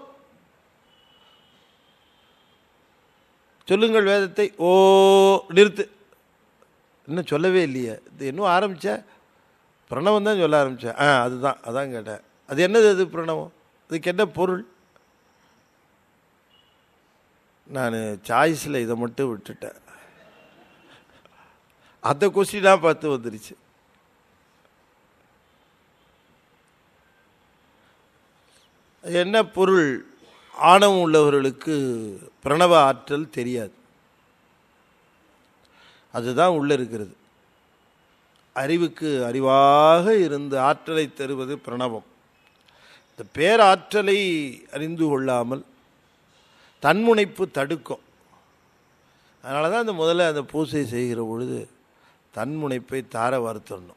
சொல்லுங்கள் வேதத்தை ஓ நிறுத்து இன்னும் சொல்லவே இல்லையே இது இன்னும் ஆரம்பிச்ச பிரணவம் தான் சொல்ல ஆரம்பித்தேன் ஆ அதுதான் அதான் கேட்டேன் அது என்னது அது பிரணவம் அதுக்கு என்ன பொருள் நான் சாய்ஸில் இதை மட்டும் விட்டுட்டேன் அந்த கொஸ்டினாக பார்த்து வந்துருச்சு அது என்ன பொருள் ஆணவம் உள்ளவர்களுக்கு பிரணவ ஆற்றல் தெரியாது அதுதான் உள்ளே இருக்கிறது அறிவுக்கு அறிவாக இருந்து ஆற்றலை தருவது பிரணவம் இந்த பேராற்றலை அறிந்து கொள்ளாமல் தன்முனைப்பு தடுக்கும் அதனால தான் அந்த முதல்ல அந்த பூசை செய்கிற பொழுது தன்முனைப்பை தார வருத்தணும்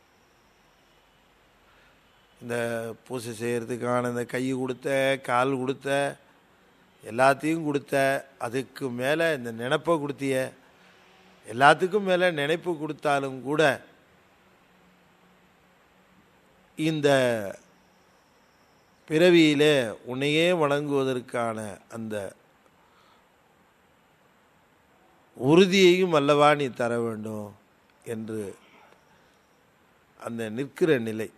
இந்த பூசை செய்கிறதுக்கான இந்த கை கொடுத்த கால் கொடுத்த எல்லாத்தையும் கொடுத்த அதுக்கு மேலே இந்த நினப்பை கொடுத்திய எல்லாத்துக்கும் மேலே நினைப்பு கொடுத்தாலும் கூட இந்த பிறவியிலே உன்னையே வணங்குவதற்கான அந்த உறுதியையும் அல்லவா நீ தர வேண்டும் என்று அந்த நிற்கிற நிலை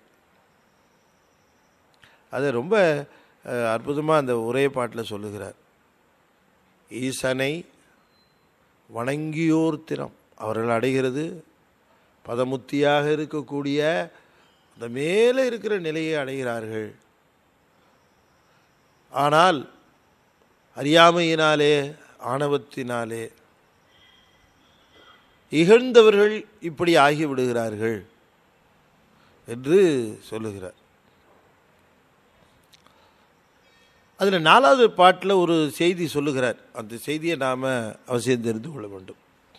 அது ரொம்ப அற்புதமாக அந்த ஒரே பாட்டில் சொல்லுகிறார் ஈசனை வணங்கியோர் திறம் அவர்கள் அடைகிறது பதமுத்தியாக இருக்கக்கூடிய அந்த மேலே இருக்கிற நிலையை அடைகிறார்கள் ஆனால் அறியாமையினாலே ஆணவத்தினாலே இகழ்ந்தவர்கள் இப்படி ஆகிவிடுகிறார்கள் என்று சொல்லுகிறார் அதில் நாலாவது பாட்டில் ஒரு செய்தி சொல்லுகிறார் அந்த செய்தியை நாம் அவசியம் தெரிந்து கொள்ள வேண்டும்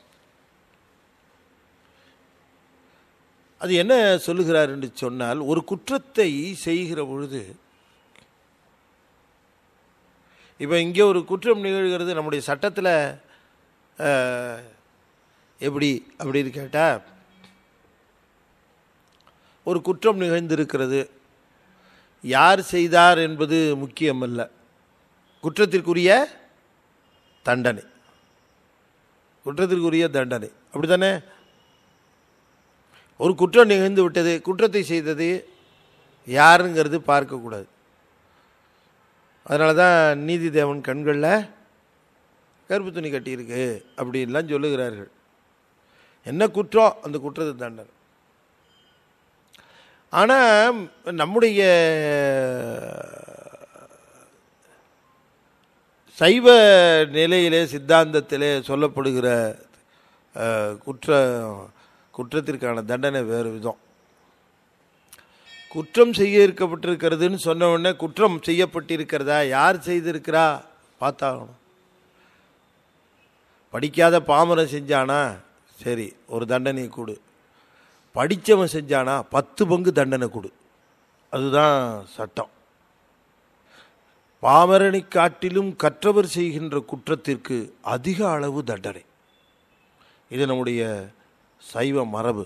அது என்ன சொல்லுகிறார் என்று சொன்னால் ஒரு குற்றத்தை செய்கிற பொழுது இப்போ இங்கே ஒரு குற்றம் நிகழ்கிறது நம்முடைய சட்டத்தில் எப்படி அப்படின்னு கேட்டால் ஒரு குற்றம் நிகழ்ந்திருக்கிறது யார் செய்தார் என்பது முக்கியமல்ல குற்றத்திற்குரிய தண்டனை குற்றத்திற்குரிய தண்டனை அப்படித்தானே ஒரு குற்றம் நிகழ்ந்து விட்டது குற்றத்தை செய்தது யாருங்கிறது பார்க்கக்கூடாது அதனால தான் நீதி தேவன் கண்களில் கருப்பு துணி கட்டியிருக்கு அப்படின்லாம் சொல்லுகிறார்கள் என்ன குற்றம் அந்த குற்றத்தை தண்டனை ஆனால் நம்முடைய சைவ நிலையிலே சித்தாந்தத்திலே சொல்லப்படுகிற அஹ், குற்ற குற்றத்திற்கான தண்டனை வேறு விதம் குற்றம் செய்ய இருக்கப்பட்டிருக்கிறதுன்னு சொன்ன உடனே குற்றம் செய்யப்பட்டிருக்கிறதா யார் செய்திருக்கிறா பார்த்தாகணும் படிக்காத பாமரன் செஞ்சானா சரி ஒரு தண்டனை கொடு படித்தவன் செஞ்சானா பத்து பங்கு தண்டனை கொடு அதுதான் சட்டம் பாமரனை காட்டிலும் கற்றவர் செய்கின்ற குற்றத்திற்கு அதிக அளவு தண்டனை இது நம்முடைய சைவ மரபு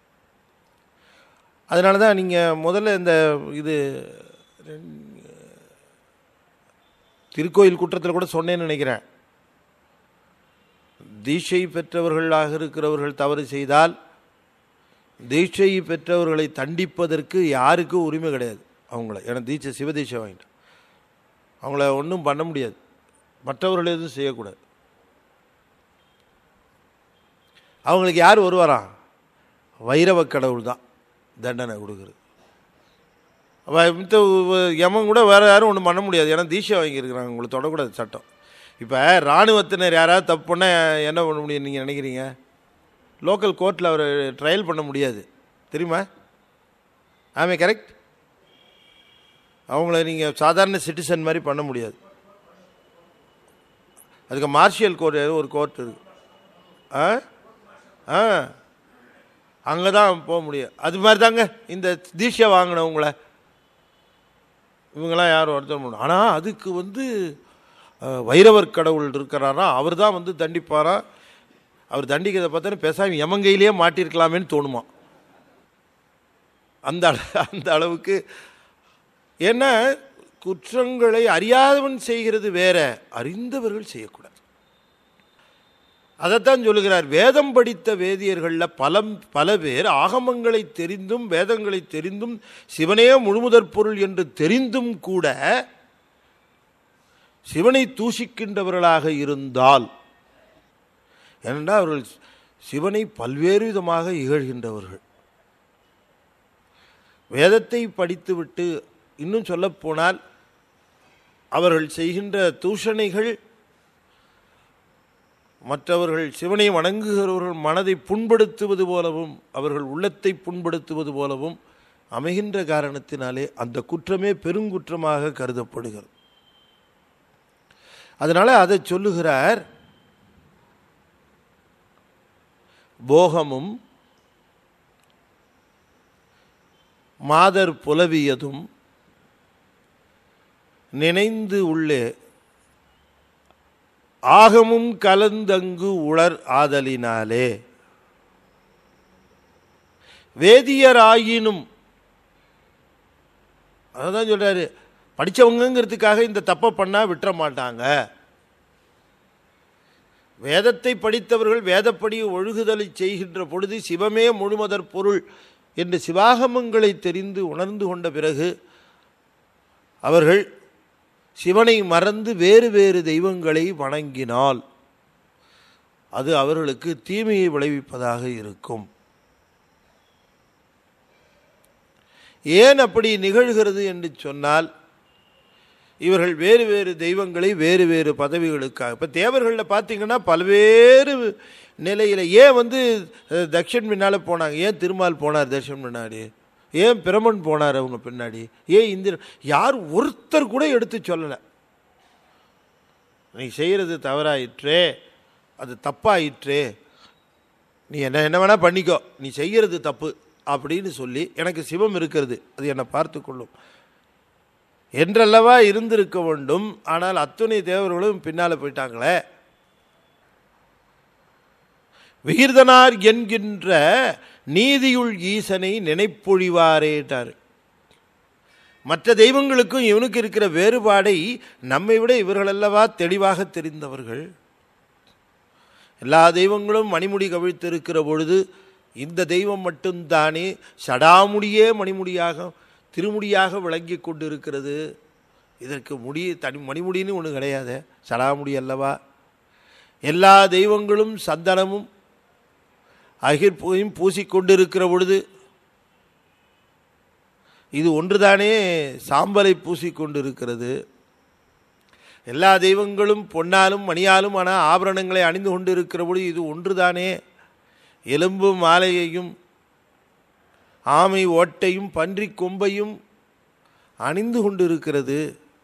அதனால தான் நீங்கள் முதல்ல இந்த இது திருக்கோயில் குற்றத்தில் கூட சொன்னேன்னு நினைக்கிறேன் தீட்சை பெற்றவர்களாக இருக்கிறவர்கள் தவறு செய்தால் தீட்சை பெற்றவர்களை தண்டிப்பதற்கு யாருக்கும் உரிமை கிடையாது அவங்கள ஏன்னா தீட்சை சிவதீட்சை வாங்கிட்டு அவங்கள ஒன்றும் பண்ண முடியாது மற்றவர்கள் எதுவும் செய்யக்கூடாது அவங்களுக்கு யார் வருவாராம் வைரவ கடவுள் தான் தண்டனை கொடுக்குறது அப்ப மித்த யமன் கூட வேறு யாரும் ஒன்றும் பண்ண முடியாது ஏன்னா தீட்சை வாங்கியிருக்கிறாங்க உங்களை தொடக்கூடாது சட்டம் இப்போ இராணுவத்தினர் யாராவது தப்பு பண்ணால் என்ன பண்ண முடியும் நீங்கள் நினைக்கிறீங்க லோக்கல் கோர்ட்டில் அவர் ட்ரையல் பண்ண முடியாது தெரியுமா ஆமே கரெக்ட் அவங்கள நீங்கள் சாதாரண சிட்டிசன் மாதிரி பண்ண முடியாது அதுக்கு மார்ஷியல் கோர்ட் ஒரு கோர்ட் இருக்கு ஆ ஆ அங்கே தான் போக முடியும் அது மாதிரி தாங்க இந்த தீட்சை வாங்கினவங்கள இவங்களாம் யாரும் ஒருத்தர் முடியும் ஆனால் அதுக்கு வந்து அஹ், வைரவர் கடவுள் இருக்கிறாரா அவர் தான் வந்து தண்டிப்பாரா அவர் தண்டிக்கிறத பார்த்தா பேசாம எமங்கையிலேயே மாட்டியிருக்கலாமேன்னு தோணுமா அந்த அள- அந்த அளவுக்கு ஏன்னா குற்றங்களை அறியாதவன் செய்கிறது வேற அறிந்தவர்கள் செய்யக்கூடாது அதைத்தான் சொல்லுகிறார் வேதம் படித்த வேதியர்களில் பல பல பேர் ஆகமங்களை தெரிந்தும் வேதங்களை தெரிந்தும் சிவனே முழுமுதற் பொருள் என்று தெரிந்தும் கூட சிவனை தூஷிக்கின்றவர்களாக இருந்தால் ஏனென்றால் அவர்கள் சிவனை பல்வேறு விதமாக இகழ்கின்றவர்கள் வேதத்தை படித்துவிட்டு இன்னும் சொல்லப்போனால் அவர்கள் செய்கின்ற தூஷணைகள் மற்றவர்கள் சிவனை வணங்குகிறவர்கள் மனதை புண்படுத்துவது போலவும் அவர்கள் உள்ளத்தை புண்படுத்துவது போலவும் அமைகின்ற காரணத்தினாலே அந்த குற்றமே பெருங்குற்றமாக கருதப்படுகிறது அதனால அதை சொல்லுகிறார் போகமும் மாதர் புலவியதும் நினைந்து உள்ளே ஆகமும் கலந்தங்கு உளர் ஆதலினாலே வேதியராயினும் அதான் சொல்றாரு படித்தவங்கிறதுக்காக இந்த தப்பை பண்ணா விட்டுற மாட்டாங்க வேதத்தை படித்தவர்கள் வேதப்படி ஒழுகுதலை செய்கின்ற பொழுது சிவமே முழுமதற் பொருள் என்று சிவாகமங்களை தெரிந்து உணர்ந்து கொண்ட பிறகு அவர்கள் சிவனை மறந்து வேறு வேறு தெய்வங்களை வணங்கினால் அது அவர்களுக்கு தீமையை விளைவிப்பதாக இருக்கும் ஏன் அப்படி நிகழ்கிறது என்று சொன்னால் இவர்கள் வேறு வேறு தெய்வங்களை வேறு வேறு பதவிகளுக்காக இப்போ தேவர்களில் பார்த்தீங்கன்னா பல்வேறு நிலையில் ஏன் வந்து அஹ், தக்ஷன் பின்னால் போனாங்க ஏன் திருமால் போனார் தர்ஷன் பின்னாடி ஏன் பிரமன் போனார் அவங்க பின்னாடி ஏன் இந்திரன் யார் ஒருத்தர் கூட எடுத்து சொல்லலை நீ செய்கிறது தவறாயிற்றே அது தப்பாயிற்றே நீ என்ன என்ன வேணால் பண்ணிக்கோ நீ செய்கிறது தப்பு அப்படின்னு சொல்லி எனக்கு சிவம் இருக்கிறது அது என்னை பார்த்து கொள்ளும் என்றல்லவா இருந்திருக்க வேண்டும் ஆனால் அத்துணை தேவர்களும் பின்னால் போயிட்டாங்களே விகிர்தனார் என்கின்ற நீதியுள் ஈசனை நினைப்பொழிவாரேட்டார் மற்ற தெய்வங்களுக்கும் இவனுக்கு இருக்கிற வேறுபாடை நம்மை விட இவர்கள் அல்லவா தெளிவாக தெரிந்தவர்கள் எல்லா தெய்வங்களும் மணிமுடி கவிழ்த்திருக்கிற பொழுது இந்த தெய்வம் மட்டும்தானே சடாமுடியே மணிமுடியாக திருமுடியாக விளங்கி கொண்டிருக்கிறது இதற்கு முடி தனி மணிமுடின்னு ஒன்று கிடையாது சடாமுடி அல்லவா எல்லா தெய்வங்களும் சந்தனமும் அகிர்பூயும் பூசிக்கொண்டிருக்கிற பொழுது இது ஒன்றுதானே சாம்பலை பூசிக்கொண்டிருக்கிறது எல்லா தெய்வங்களும் பொன்னாலும் மணியாலும் ஆன ஆபரணங்களை அணிந்து கொண்டு இருக்கிற பொழுது இது ஒன்றுதானே எலும்பு மாலையையும் ஆமை ஓட்டையும் பன்றி கொம்பையும் அணிந்து கொண்டிருக்கிறது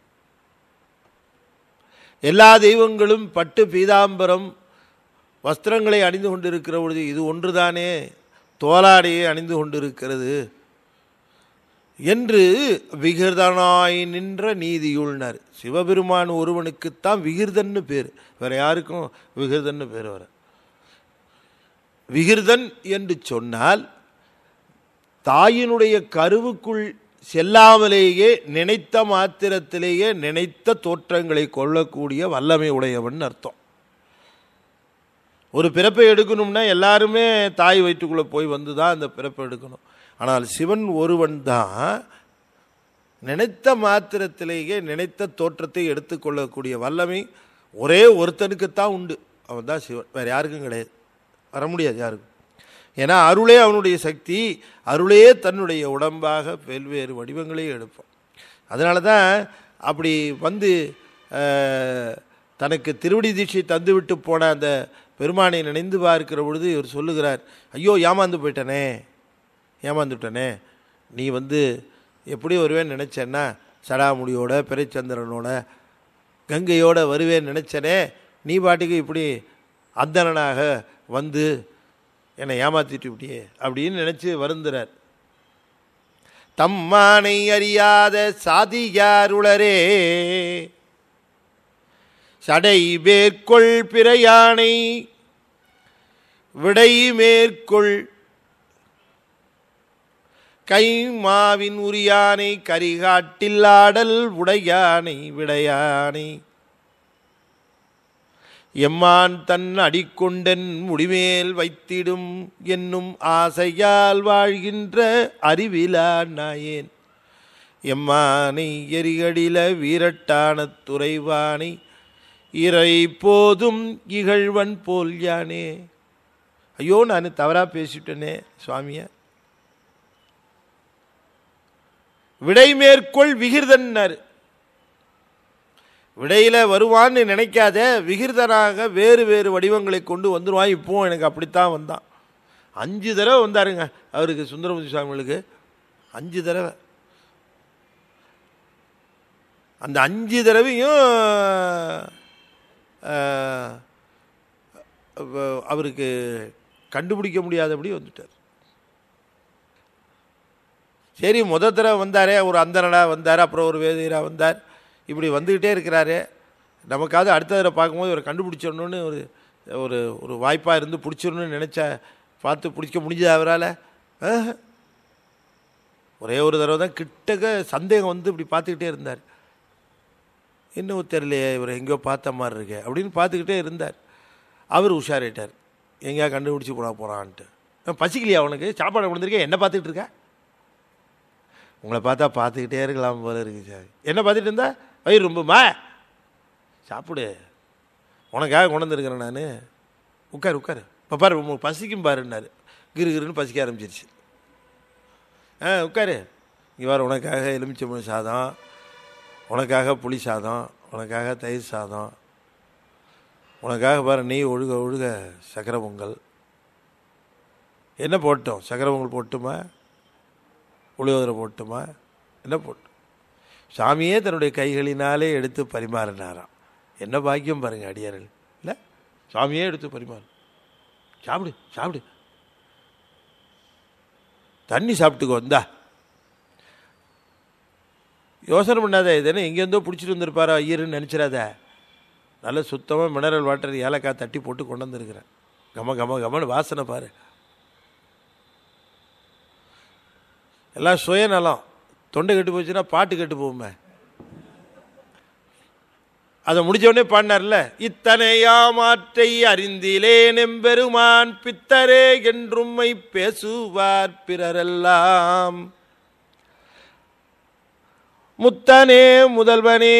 எல்லா தெய்வங்களும் பட்டு பீதாம்பரம் வஸ்திரங்களை அணிந்து கொண்டிருக்கிற பொழுது இது ஒன்றுதானே தோலாடையை அணிந்து கொண்டிருக்கிறது என்று விகிர்தனாய் நின்ற நீதியுள்னர் சிவபெருமான் ஒருவனுக்குத்தான் விகிர்தன்னு பேர் வேற யாருக்கும் விகிர்தன்னு பேர் வர விகிர்தன் என்று சொன்னால் தாயினுடைய கருவுக்குள் செல்லாமலேயே நினைத்த மாத்திரத்திலேயே நினைத்த தோற்றங்களை கொள்ளக்கூடிய வல்லமை உடையவன் அர்த்தம் ஒரு பிறப்பை எடுக்கணும்னா எல்லாருமே தாய் வயிற்றுக்குள்ளே போய் வந்து தான் அந்த பிறப்பை எடுக்கணும் ஆனால் சிவன் ஒருவன் தான் நினைத்த மாத்திரத்திலேயே நினைத்த தோற்றத்தை எடுத்துக்கொள்ளக்கூடிய வல்லமை ஒரே ஒருத்தனுக்குத்தான் உண்டு அவன் தான் சிவன் வேறு யாருக்கும் கிடையாது வர முடியாது யாருக்கும் ஏன்னா அருளே அவனுடைய சக்தி அருளே தன்னுடைய உடம்பாக பல்வேறு வடிவங்களே எடுப்பான் அதனால தான் அப்படி வந்து அஹ், தனக்கு திருவடி தீட்சை தந்துவிட்டு போன அந்த பெருமானை நினைந்து பார்க்கிற பொழுது இவர் சொல்லுகிறார் ஐயோ ஏமாந்து போயிட்டனே ஏமாந்துட்டனே நீ வந்து எப்படி வருவேன்னு நினச்சேன்னா சடாமுடியோட பிறைச்சந்திரனோட கங்கையோட வருவேன்னு நினச்சனே நீ பாட்டுக்கு இப்படி அந்தணனாக வந்து என்னை ஏமாத்திட்டு விட்டியே அப்படின்னு நினச்சி வருந்துறார் தம்மானை அறியாத சாதியாருளரே சடை மேற்கொள் பிறையானை விடை மேற்கொள் கை மாவின் உரியானை கரிகாட்டில் ஆடல் உடையானை விடையானை எம்மான் தன் அடிக்கொண்டன் முடிமேல் வைத்திடும் என்னும் ஆசையால் வாழ்கின்ற அறிவிலா நாயேன் எம்மானை எரிகடில வீரட்டான துறைவானை இறை போதும் இகழ்வன் போல் யானே ஐயோ நான் தவறாக பேசிட்டேனே சுவாமிய விடை மேற்கொள் விகிர்தன்னார் விடையில் வருவான்னு நினைக்காத விகிர்தனாக வேறு வேறு வடிவங்களை கொண்டு வந்துடுவான் இப்போ எனக்கு அப்படித்தான் வந்தான் அஞ்சு தடவை வந்தாருங்க அவருக்கு சுந்தரமூர்த்தி சுவாமிகளுக்கு அஞ்சு தடவை அந்த அஞ்சு தடவையும் ஆஹ், அவ- அவருக்கு கண்டுபிடிக்க முடியாதபடி வந்துட்டார் சரி முத தடவை வந்தாரே ஒரு அந்தனடா வந்தார் அப்புறம் ஒரு வேதியரா வந்தார் இப்படி வந்துக்கிட்டே இருக்கிறாரு நமக்காவது அடுத்த தடவை பார்க்கும்போது இவரை கண்டுபிடிச்சிடணும்னு ஒரு ஒரு ஒரு வாய்ப்பாக இருந்து பிடிச்சிடணும்னு நினச்சா பார்த்து பிடிக்க முடிஞ்சதா அவரால் ஒரே ஒரு தடவை தான் கிட்டக்க சந்தேகம் வந்து இப்படி பார்த்துக்கிட்டே இருந்தார் இன்னும் தெரியலையே இவர் எங்கேயோ பார்த்த மாதிரி இருக்கே அப்படின்னு பார்த்துக்கிட்டே இருந்தார் அவர் உஷாராயிட்டார் எங்கேயா கண்டுபிடிச்சி போட போகிறான்ட்டு பசிக்கலையா அவனுக்கு சாப்பாடு கொடுத்துருக்கேன் என்ன பார்த்துக்கிட்டு இருக்க உங்களை பார்த்தா பார்த்துக்கிட்டே இருக்கலாம் போல இருக்கு சார் என்ன பார்த்துட்டு இருந்தா வயிறு ரொம்பமா சாப்பிடு உனக்காக கொண்டு வந்திருக்கிறேன் நான் உட்காரு உட்காரு இப்போ பாரு உங்களுக்கு பசிக்கும் பாருன்னாரு கிரு கிருன்னு பசிக்க ஆரம்பிச்சிருச்சு ஆ உட்காரு இங்கே பாரு உனக்காக எலுமிச்சம்பழம் சாதம் உனக்காக புளி சாதம் உனக்காக தயிர் சாதம் உனக்காக பாரு நெய் ஒழுக ஒழுக சக்கரை பொங்கல் என்ன போட்டோம் சக்கரை பொங்கல் போட்டுமா புளியோதரை போட்டுமா என்ன போட்டோம் சாமியே தன்னுடைய கைகளினாலே எடுத்து பரிமாறினாராம் என்ன பாக்கியம் பாருங்க அடியார்கள் இல்லை சாமியே எடுத்து பரிமாறு சாப்பிடு சாப்பிடு தண்ணி சாப்பிட்டுக்கோ இந்தா யோசனை பண்ணாத இதென்ன எங்கேருந்தோ பிடிச்சிட்டு வந்திருப்பாரோ ஐயருன்னு நினச்சிடாத நல்ல சுத்தமாக மினரல் வாட்டர் ஏலக்காய் தட்டி போட்டு கொண்டு வந்திருக்கிறேன் கம கம கமன்னு வாசனை பாரு எல்லாம் சுயநலம் தொண்டை கெட்டு போச்சுன்னா பாட்டு கெட்டு போகுமே அதை முடிச்ச உடனே பாடினார்ல இத்தனையாமாற்றை அறிந்திலே நெம்பெருமான் பித்தரே என்றும்மை பேசுவார் பிறரெல்லாம் முத்தனே முதல்வனே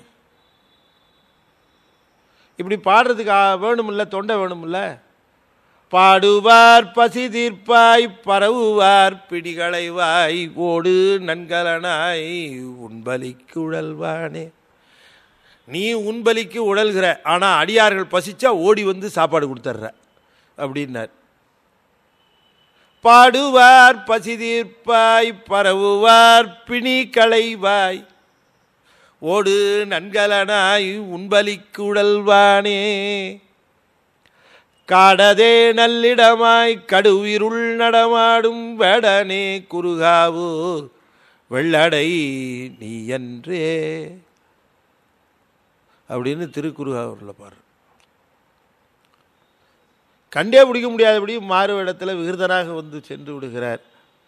இப்படி பாடுறதுக்கு ஆ- வேணுமில்ல தொண்டை வேணுமில்ல பாடுவார் பசி தீர்ப்பாய் பரவுவார் பிடிகளைவாய் ஓடு நன்கலனாய் உண்பலிக்கு உழல்வானே நீ உண்பலிக்கு உழல்கிற ஆனால் அடியார்கள் பசிச்சா ஓடி வந்து சாப்பாடு கொடுத்துட்ற அப்படின்னார் பாடுவார் பசி தீர்ப்பாய் பரவுவார் பிணி களைவாய் ஓடு நன்கலனாய் உண்பலிக்கு உழல்வானே காடதே நல்லிடமாய் கடுவிருள் நடமாடும் வேடனே குறுகாவூர் வெள்ளடை நீ என்றே அப்படின்னு திருக்குறுகாவூரில் பாரு கண்டே பிடிக்க முடியாதபடி மாறு இடத்துல விகிருதனாக வந்து சென்று விடுகிறார்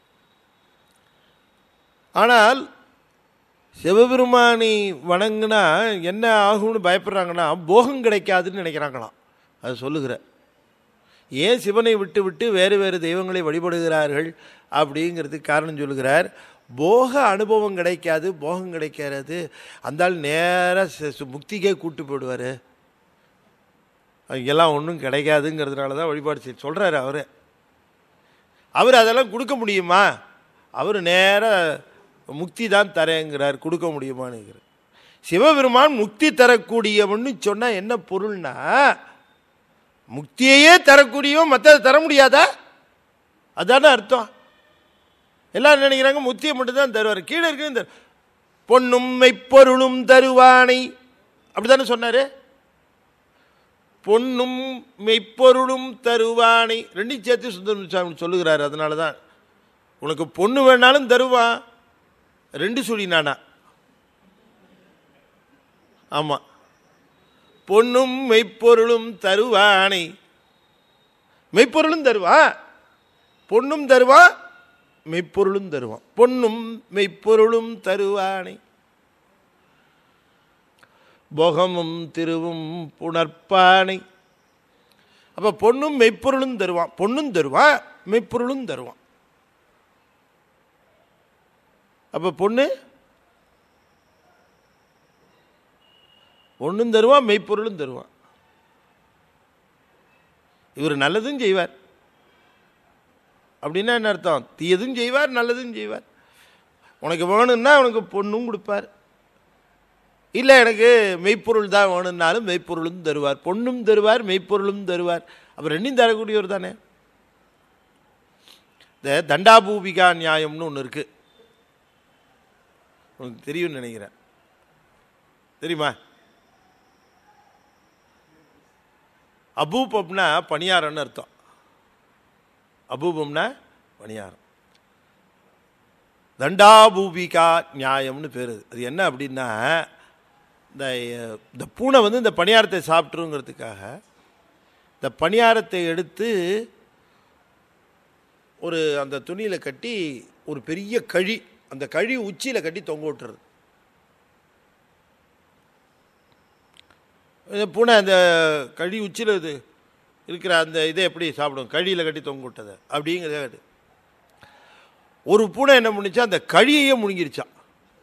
ஆனால் சிவபெருமானை வணங்குனா என்ன ஆகும்னு பயப்படுறாங்கன்னா போகம் கிடைக்காதுன்னு நினைக்கிறாங்களாம் அது சொல்லுகிற ஏன் சிவனை விட்டு விட்டு வேறு வேறு தெய்வங்களை வழிபடுகிறார்கள் அப்படிங்கிறதுக்கு காரணம் சொல்லுகிறார் போக அனுபவம் கிடைக்காது போகம் கிடைக்காது அந்தால் நேராக முக்திக்கே கூட்டு போயிடுவார் அங்கெல்லாம் ஒன்றும் கிடைக்காதுங்கிறதுனால தான் வழிபாடு செய்ய சொல்கிறாரு அவர் அவர் அதெல்லாம் கொடுக்க முடியுமா அவர் நேராக முக்தி தான் தரேங்கிறார் கொடுக்க முடியுமான்னு சிவபெருமான் முக்தி தரக்கூடியவன்னு சொன்னால் என்ன பொருள்னா முக்தியையே தரக்கூடியவன் மற்றதை தர முடியாதா அதானே அர்த்தம் எல்லாரும் நினைக்கிறாங்க முக்தியை மட்டும்தான் தருவார் கீழே இருக்கிறது தரு பொன்னும் மெய்ப்பொருளும் தருவானை அப்படிதானே சொன்னார் பொன்னும் மெய்ப்பொருளும் தருவானை ரெண்டையும் சேர்த்து சுந்தரம் சாமி சொல்லுகிறார் அதனால தான் உனக்கு பொண்ணு வேணாலும் தருவான் ரெண்டு சுழி நானா ஆமாம் பொன்னும் மெய்ப்பொருளும் தருவானை மெய்ப்பொருளும் தருவான் பொன்னும் தருவான் மெய்ப்பொருளும் தருவான் பொன்னும் மெய்ப்பொருளும் தருவானை போகமும் திருவும் புணர்ப்பானை அப்போ பொண்ணும் மெய்ப்பொருளும் தருவான் பொண்ணும் தருவான் மெய்ப்பொருளும் தருவான் அப்போ பொண்ணு பொண்ணும் தருவான் மெய்ப்பொருளும் தருவான் இவர் நல்லதும் செய்வார் அப்படின்னா என்ன அர்த்தம் தீயதும் செய்வார் நல்லதும் செய்வார் உனக்கு வேணும்னா உனக்கு பொண்ணும் கொடுப்பார் இல்லை எனக்கு மெய்ப்பொருள் தான் வேணும்னாலும் மெய்ப்பொருளும் தருவார் பொண்ணும் தருவார் மெய்ப்பொருளும் தருவார் அப்போ ரெண்டையும் தரக்கூடியவர் தானே இந்த தண்டாபூபிகா நியாயம்னு ஒன்று இருக்கு உனக்கு தெரியும்னு நினைக்கிறேன் தெரியுமா அபூபம்னா பணியாரம்னு அர்த்தம் அபூபம்னா பணியாரம் தண்டாபூபிகா நியாயம்னு பேர் அது. அது என்ன அப்படின்னா இந்த இந்த பூனை வந்து இந்த பணியாரத்தை சாப்பிட்ருங்கிறதுக்காக இந்த பணியாரத்தை எடுத்து ஒரு அந்த துணியில் கட்டி ஒரு பெரிய கழி அந்த கழி உச்சியில் கட்டி தொங்க விட்டுறது இந்த பூனை அந்த கழி உச்சியில் இது இருக்கிற அந்த இதை எப்படி சாப்பிடும் கழியில் கட்டி தொங்க விட்டதை அப்படிங்கிறத அது ஒரு பூனை என்ன பண்ணுச்சா அந்த கழியையே முழுங்கிருச்சான்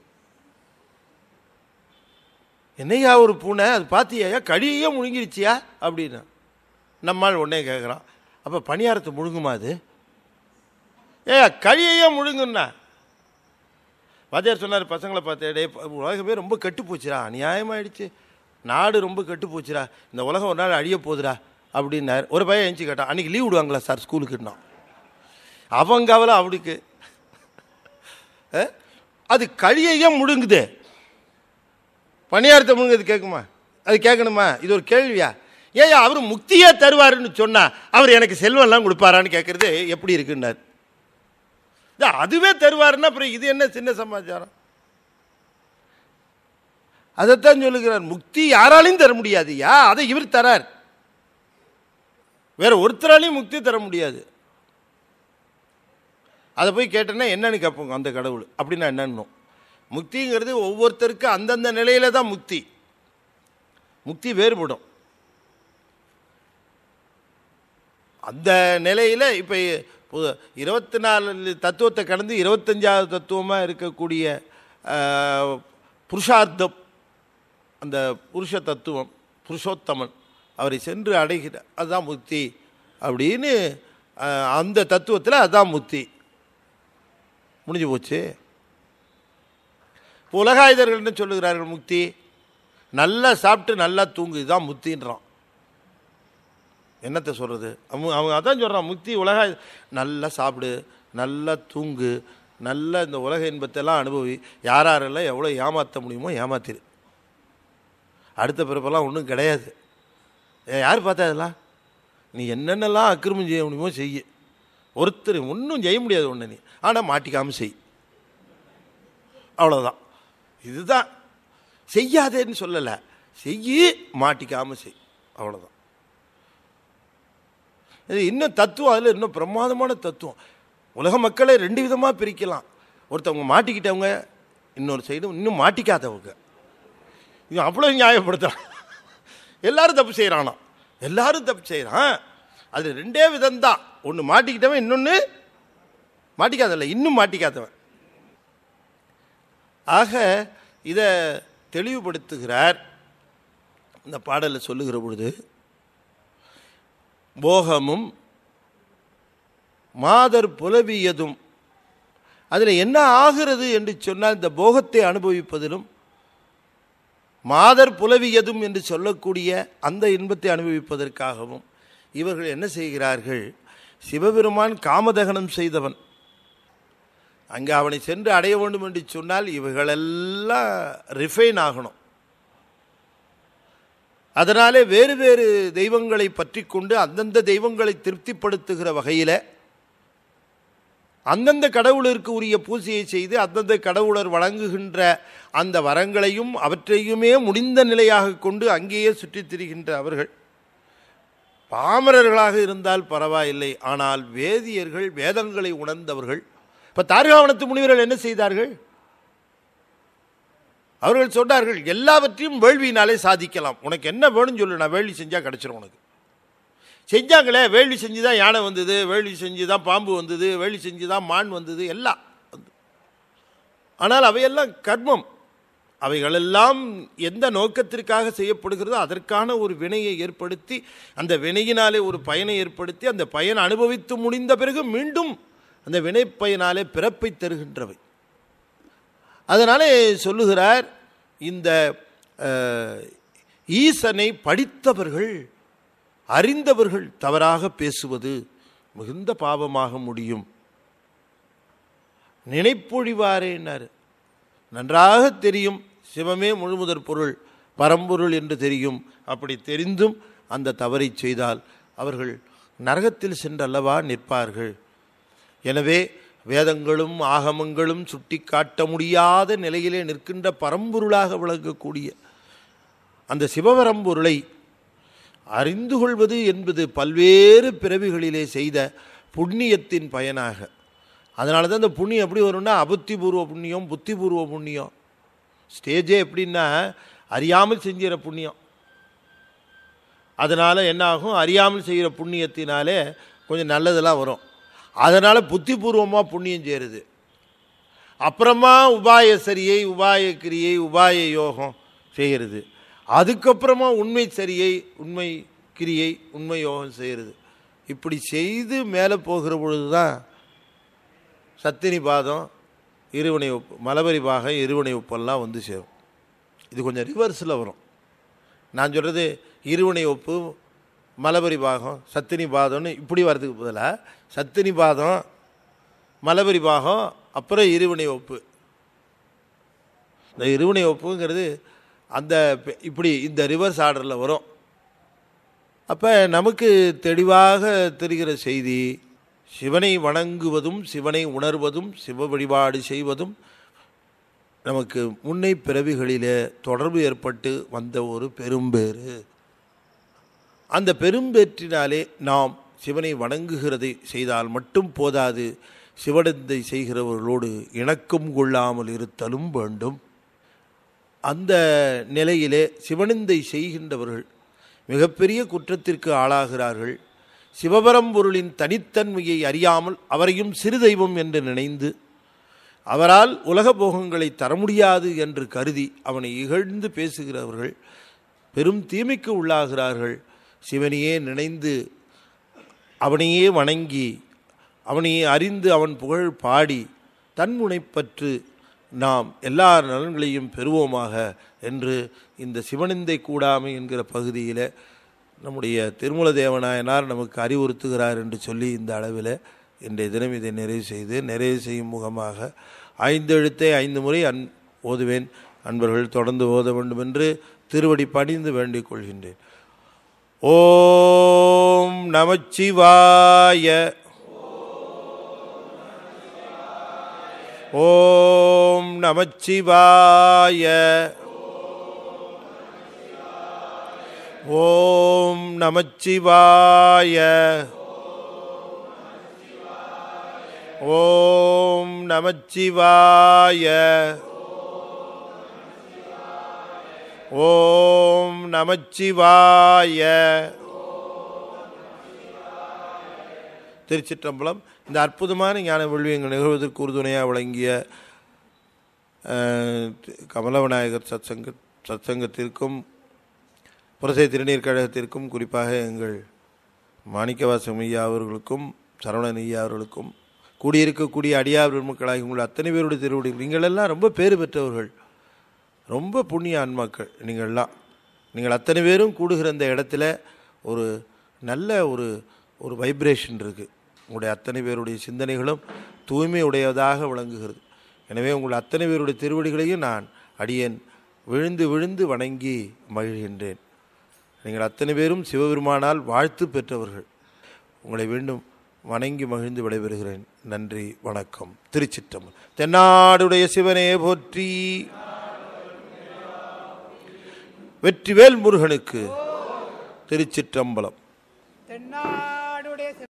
என்னையா ஒரு பூனை அது பார்த்தியா கழியையே முழுங்கிருச்சியா அப்படின்னா நம்மால் உடனே கேட்குறான் அப்போ பணியாரத்தை முழுங்குமா அது ஏ கழியையே முழுங்குன்னா வாத்தியார் சொன்னார் பசங்களை பார்த்து டே உலகமே ரொம்ப கெட்டு போச்சுடா அநியாயமாயிடுச்சு நாடு ரொம்ப கெட்டு போச்சுடா இந்த உலகம் ஒரு நாள் அழிய போகுதுடா அப்படின்னார் ஒரு பையன் எழுச்சி கேட்டான் அன்றைக்கி லீவ் விடுவாங்களா சார் ஸ்கூலுக்குன்னா அவங்க கவலை அவனுக்கு அஹ்? அது கழியையே முழுங்குது பணியாரத்தை முழுங்குது கேட்குமா அது கேட்கணுமா இது ஒரு கேள்வியா ஏயா அவர் முக்தியே தருவாருன்னு சொன்னா அவர் எனக்கு செல்வம்லாம் கொடுப்பாரான்னு கேட்குறது எப்படி இருக்குன்னார் இதா, அதுவே தருவாருன்னா அப்புறம் இது என்ன சின்ன சமாச்சாரம் அதைத்தான் சொல்லுகிறார் முக்தி யாராலையும் தர முடியாதுயா அதை இவர் தரார் வேற ஒருத்தராலையும் முக்தி தர முடியாது அதை போய் கேட்டேன்னா என்னன்னு கேட்போங்க அந்த கடவுள் அப்படின்னா என்னன்னு முக்திங்கிறது ஒவ்வொருத்தருக்கும் அந்தந்த நிலையில தான் முக்தி முக்தி வேறுபடும் அந்த நிலையில் இப்போ இருபத்தி நாலு தத்துவத்தை கடந்து இருபத்தஞ்சாவது தத்துவமாக இருக்கக்கூடிய ஆஹ், புருஷார்த்தம் அந்த புருஷ தத்துவம் புருஷோத்தமன் அவரை சென்று அடைகிற அதுதான் முக்தி அப்படின்னு ஆஹ், அந்த தத்துவத்தில் அதுதான் முக்தி முடிஞ்சு போச்சு இப்போ உலகாயுதர்கள் என்ன சொல்லுகிறார்கள் முக்தி நல்லா சாப்பிட்டு நல்லா தூங்கு இதுதான் முக்தின்றான் என்னத்தை சொல்கிறது அவங்க அவங்க அதான் சொல்கிறான் முக்தி உலக நல்லா சாப்பிடு நல்லா தூங்கு நல்ல இந்த உலக இன்பத்தெல்லாம் அனுபவி யார் யாரெல்லாம் எவ்வளோ ஏமாற்ற முடியுமோ ஏமாத்திரு அடுத்த பிறப்பெல்லாம் ஒன்றும் கிடையாது ஏ, யார் பார்த்தா இதெல்லாம் நீ என்னென்னலாம் அக்கிரமம் செய்ய முடியுமோ செய்ய ஒருத்தர் ஒன்றும் செய்ய முடியாது ஒன்று நீ ஆனால் மாட்டிக்காமல் செய் அவ்வளோதான் இதுதான் செய்யாதேன்னு சொல்லலை செய்யி மாட்டிக்காமல் செய் அவ்வளோதான் இது இன்னும் தத்துவம் அதில் இன்னும் பிரமாதமான தத்துவம் உலக மக்களை ரெண்டு விதமாக பிரிக்கலாம் ஒருத்தவங்க மாட்டிக்கிட்டவங்க இன்னொரு சைடு இன்னும் மாட்டிக்காதவங்க இது அவ்வளோ நியாயப்படுத்துகிறான் எல்லாரும் தப்பு செய்கிறானா எல்லாரும் தப்பு செய்கிறான் அது ரெண்டே விதம்தான் ஒன்று மாட்டிக்கிட்டவன் இன்னொன்று மாட்டிக்காதல்ல இன்னும் மாட்டிக்காதவன் ஆக இதை தெளிவுபடுத்துகிறார் இந்த பாடலில் சொல்லுகிற பொழுது போகமும் மாதர் புலவியதும் அதில் என்ன ஆகிறது என்று சொன்னால் இந்த போகத்தை அனுபவிப்பதிலும் மாதர் புலவியதும் என்று சொல்லக்கூடிய அந்த இன்பத்தை அனுபவிப்பதற்காகவும் இவர்கள் என்ன செய்கிறார்கள் சிவபெருமான் காமதகனம் செய்தவன் அங்கே அவனை சென்று அடைய வேண்டும் என்று சொன்னால் இவைகளெல்லாம் ரிஃபைன் ஆகணும் அதனாலே வேறு வேறு தெய்வங்களை பற்றி கொண்டு அந்தந்த தெய்வங்களை திருப்திப்படுத்துகிற வகையில் அந்தந்த கடவுளருக்கு உரிய பூஜையை செய்து அந்தந்த கடவுளர் வழங்குகின்ற அந்த வரங்களையும் அவற்றையுமே முடிந்த நிலையாக கொண்டு அங்கேயே சுற்றித் திரிகின்ற அவர்கள் பாமரர்களாக இருந்தால் பரவாயில்லை ஆனால் வேதியர்கள் வேதங்களை உணர்ந்தவர்கள் இப்போ தாரிகாவனத்து முனிவர்கள் என்ன செய்தார்கள் அவர்கள் சொன்னார்கள் எல்லாவற்றையும் வேள்வியினாலே சாதிக்கலாம் உனக்கு என்ன வேணும்னு சொல்லு நான் வேள்வி செஞ்சால் கிடச்சிரும் உனக்கு செஞ்சாங்களே வேள்வி செஞ்சு தான் யானை வந்தது வேள்வி செஞ்சு தான் பாம்பு வந்தது வேள்வி செஞ்சு தான் மான் வந்தது எல்லாம் வந்து. ஆனால் அவையெல்லாம் கர்மம் அவைகளெல்லாம் எந்த நோக்கத்திற்காக செய்யப்படுகிறதோ அதற்கான ஒரு வினையை ஏற்படுத்தி அந்த வினையினாலே ஒரு பயனை ஏற்படுத்தி அந்த பயன் அனுபவித்து முடிந்த பிறகு மீண்டும் அந்த வினை பயனாலே பிறப்பை தருகின்றவை அதனாலே சொல்லுகிறார் இந்த அஹ், ஈசனை படித்தவர்கள் அறிந்தவர்கள் தவறாக பேசுவது மிகுந்த பாவமாக முடியும் நினைப்பொழிவாரேன்னார் நன்றாக தெரியும் சிவமே முழுமுதற் பொருள் பரம்பொருள் என்று தெரியும் அப்படி தெரிந்தும் அந்த தவறை செய்தால் அவர்கள் நரகத்தில் சென்றல்லவா நிற்பார்கள் எனவே வேதங்களும் ஆகமங்களும் சுட்டி காட்ட முடியாத நிலையிலே நிற்கின்ற பரம்பொருளாக விளங்கக்கூடிய அந்த சிவபரம்பொருளை அறிந்து கொள்வது என்பது பல்வேறு பிறவிகளிலே செய்த புண்ணியத்தின் பயனாக அதனால தான் இந்த புண்ணியம் எப்படி வரும்னா அபுத்திபூர்வ புண்ணியம் புத்திபூர்வ புண்ணியம் ஸ்டேஜே எப்படின்னா அறியாமல் செஞ்சிற புண்ணியம் அதனால் என்ன ஆகும் அறியாமல் செய்கிற புண்ணியத்தினாலே கொஞ்சம் நல்லதெல்லாம் வரும் அதனால் புத்திபூர்வமாக புண்ணியம் சேருது அப்புறமா உபாய சரியை உபாய கிரியை உபாய யோகம் செய்கிறது அதுக்கப்புறமா உண்மை சரியை உண்மை கிரியை உண்மை யோகம் செய்கிறது இப்படி செய்து மேலே போகிற பொழுது தான் சத்தினி பாதம் இருவினை உப்பு மலபரி பாகம் இருவினை உப்பெல்லாம் வந்து சேரும் இது கொஞ்சம் ரிவர்ஸில் வரும் நான் சொல்கிறது இருவினை ஒப்பு மலபரி பாகம் சத்தினி பாதம்னு இப்படி வர்றதுக்கு பதிலாக சத்தினி பாதம் மலபரி பாகம் அப்புறம் இருவினை ஒப்பு இந்த இருவினை ஒப்புங்கிறது அந்த பெ- இப்படி இந்த ரிவர்ஸ் ஆர்டரில் வரும் அப்போ நமக்கு தெளிவாக தெரிகிற செய்தி சிவனை வணங்குவதும் சிவனை உணர்வதும் சிவ வழிபாடு செய்வதும் நமக்கு முன்னை பிறவிகளிலே தொடர்பு ஏற்பட்டு வந்த ஒரு பெரும்பேறு அந்த பெரும்பேற்றினாலே நாம் சிவனை வணங்குகிறதை செய்தால் மட்டும் போதாது சிவனந்தை செய்கிறவர்களோடு இணக்கம் கொள்ளாமல் இருத்தலும் வேண்டும் அந்த நிலையிலே சிவனிந்தை செய்கின்றவர்கள் மிகப்பெரிய குற்றத்திற்கு ஆளாகிறார்கள் சிவபரம்பொருளின் தனித்தன்மையை அறியாமல் அவரையும் சிறு தெய்வம் என்று நினைந்து அவரால் உலக போகங்களை தர முடியாது என்று கருதி அவனை இகழ்ந்து பேசுகிறவர்கள் பெரும் தீமைக்கு உள்ளாகிறார்கள் சிவனையே நினைந்து அவனையே வணங்கி அவனையே அறிந்து அவன் புகழ் பாடி தன்முனைப்பற்று நாம் எல்லா நலன்களையும் பெறுவோமாக என்று இந்த சிவனிந்தை கூடாமை என்கிற பகுதியில் நம்முடைய திருமூல தேவநாயனார் நமக்கு அறிவுறுத்துகிறார் என்று சொல்லி இந்த அளவில் இன்றைய தினம் இதை நிறைவு செய்து நிறைவு செய்யும் முகமாக ஐந்து எழுத்தை ஐந்து முறை அன் ஓதுவேன் அன்பர்கள் தொடர்ந்து ஓத வேண்டும் என்று திருவடி பணிந்து வேண்டிக் கொள்கின்றேன் ஓம் நமச்சிவாய ஓம் நமச்சிவாய ஓம் நமச்சிவாய ஓம் நமச்சிவாய ஓம் நமச்சிவாய திருச்சிற்றம்பலம் இந்த அற்புதமான ஞான விழுவியங்கள் நிகழ்வதற்கு உறுதுணையாக விளங்கிய அஹ், கமலவிநாயகர் சத்சங்க சத்சங்கத்திற்கும் புரசை திருநீர் கழகத்திற்கும் குறிப்பாக எங்கள் மாணிக்கவாசம் ஐயா அவர்களுக்கும் சரவணன் ஐயா அவர்களுக்கும் கூடியிருக்கக்கூடிய அடியார் பெருமக்களாகி உங்கள் அத்தனை பேருடைய திருவடி நீங்களெல்லாம் ரொம்ப பேறு பெற்றவர்கள் ரொம்ப புண்ணிய ஆன்மாக்கள் நீங்கள்லாம் நீங்கள் அத்தனை பேரும் கூடுகிற இந்த இடத்துல ஒரு நல்ல ஒரு ஒரு வைப்ரேஷன் இருக்குது உங்களுடைய அத்தனை பேருடைய சிந்தனைகளும் தூய்மை உடையதாக விளங்குகிறது எனவே உங்கள் அத்தனை பேருடைய திருவடிகளையும் நான் அடியேன் விழுந்து விழுந்து வணங்கி மகிழ்கின்றேன் நீங்கள் அத்தனை பேரும் சிவபெருமானால் வாழ்த்து பெற்றவர்கள் உங்களை மீண்டும் வணங்கி மகிழ்ந்து விடைபெறுகிறேன் நன்றி வணக்கம் திருச்சிற்றம்பலம் தென்னாடுடைய சிவனே போற்றி வெற்றிவேல் முருகனுக்கு திருச்சிற்றம்பலம் தென்னாடுடைய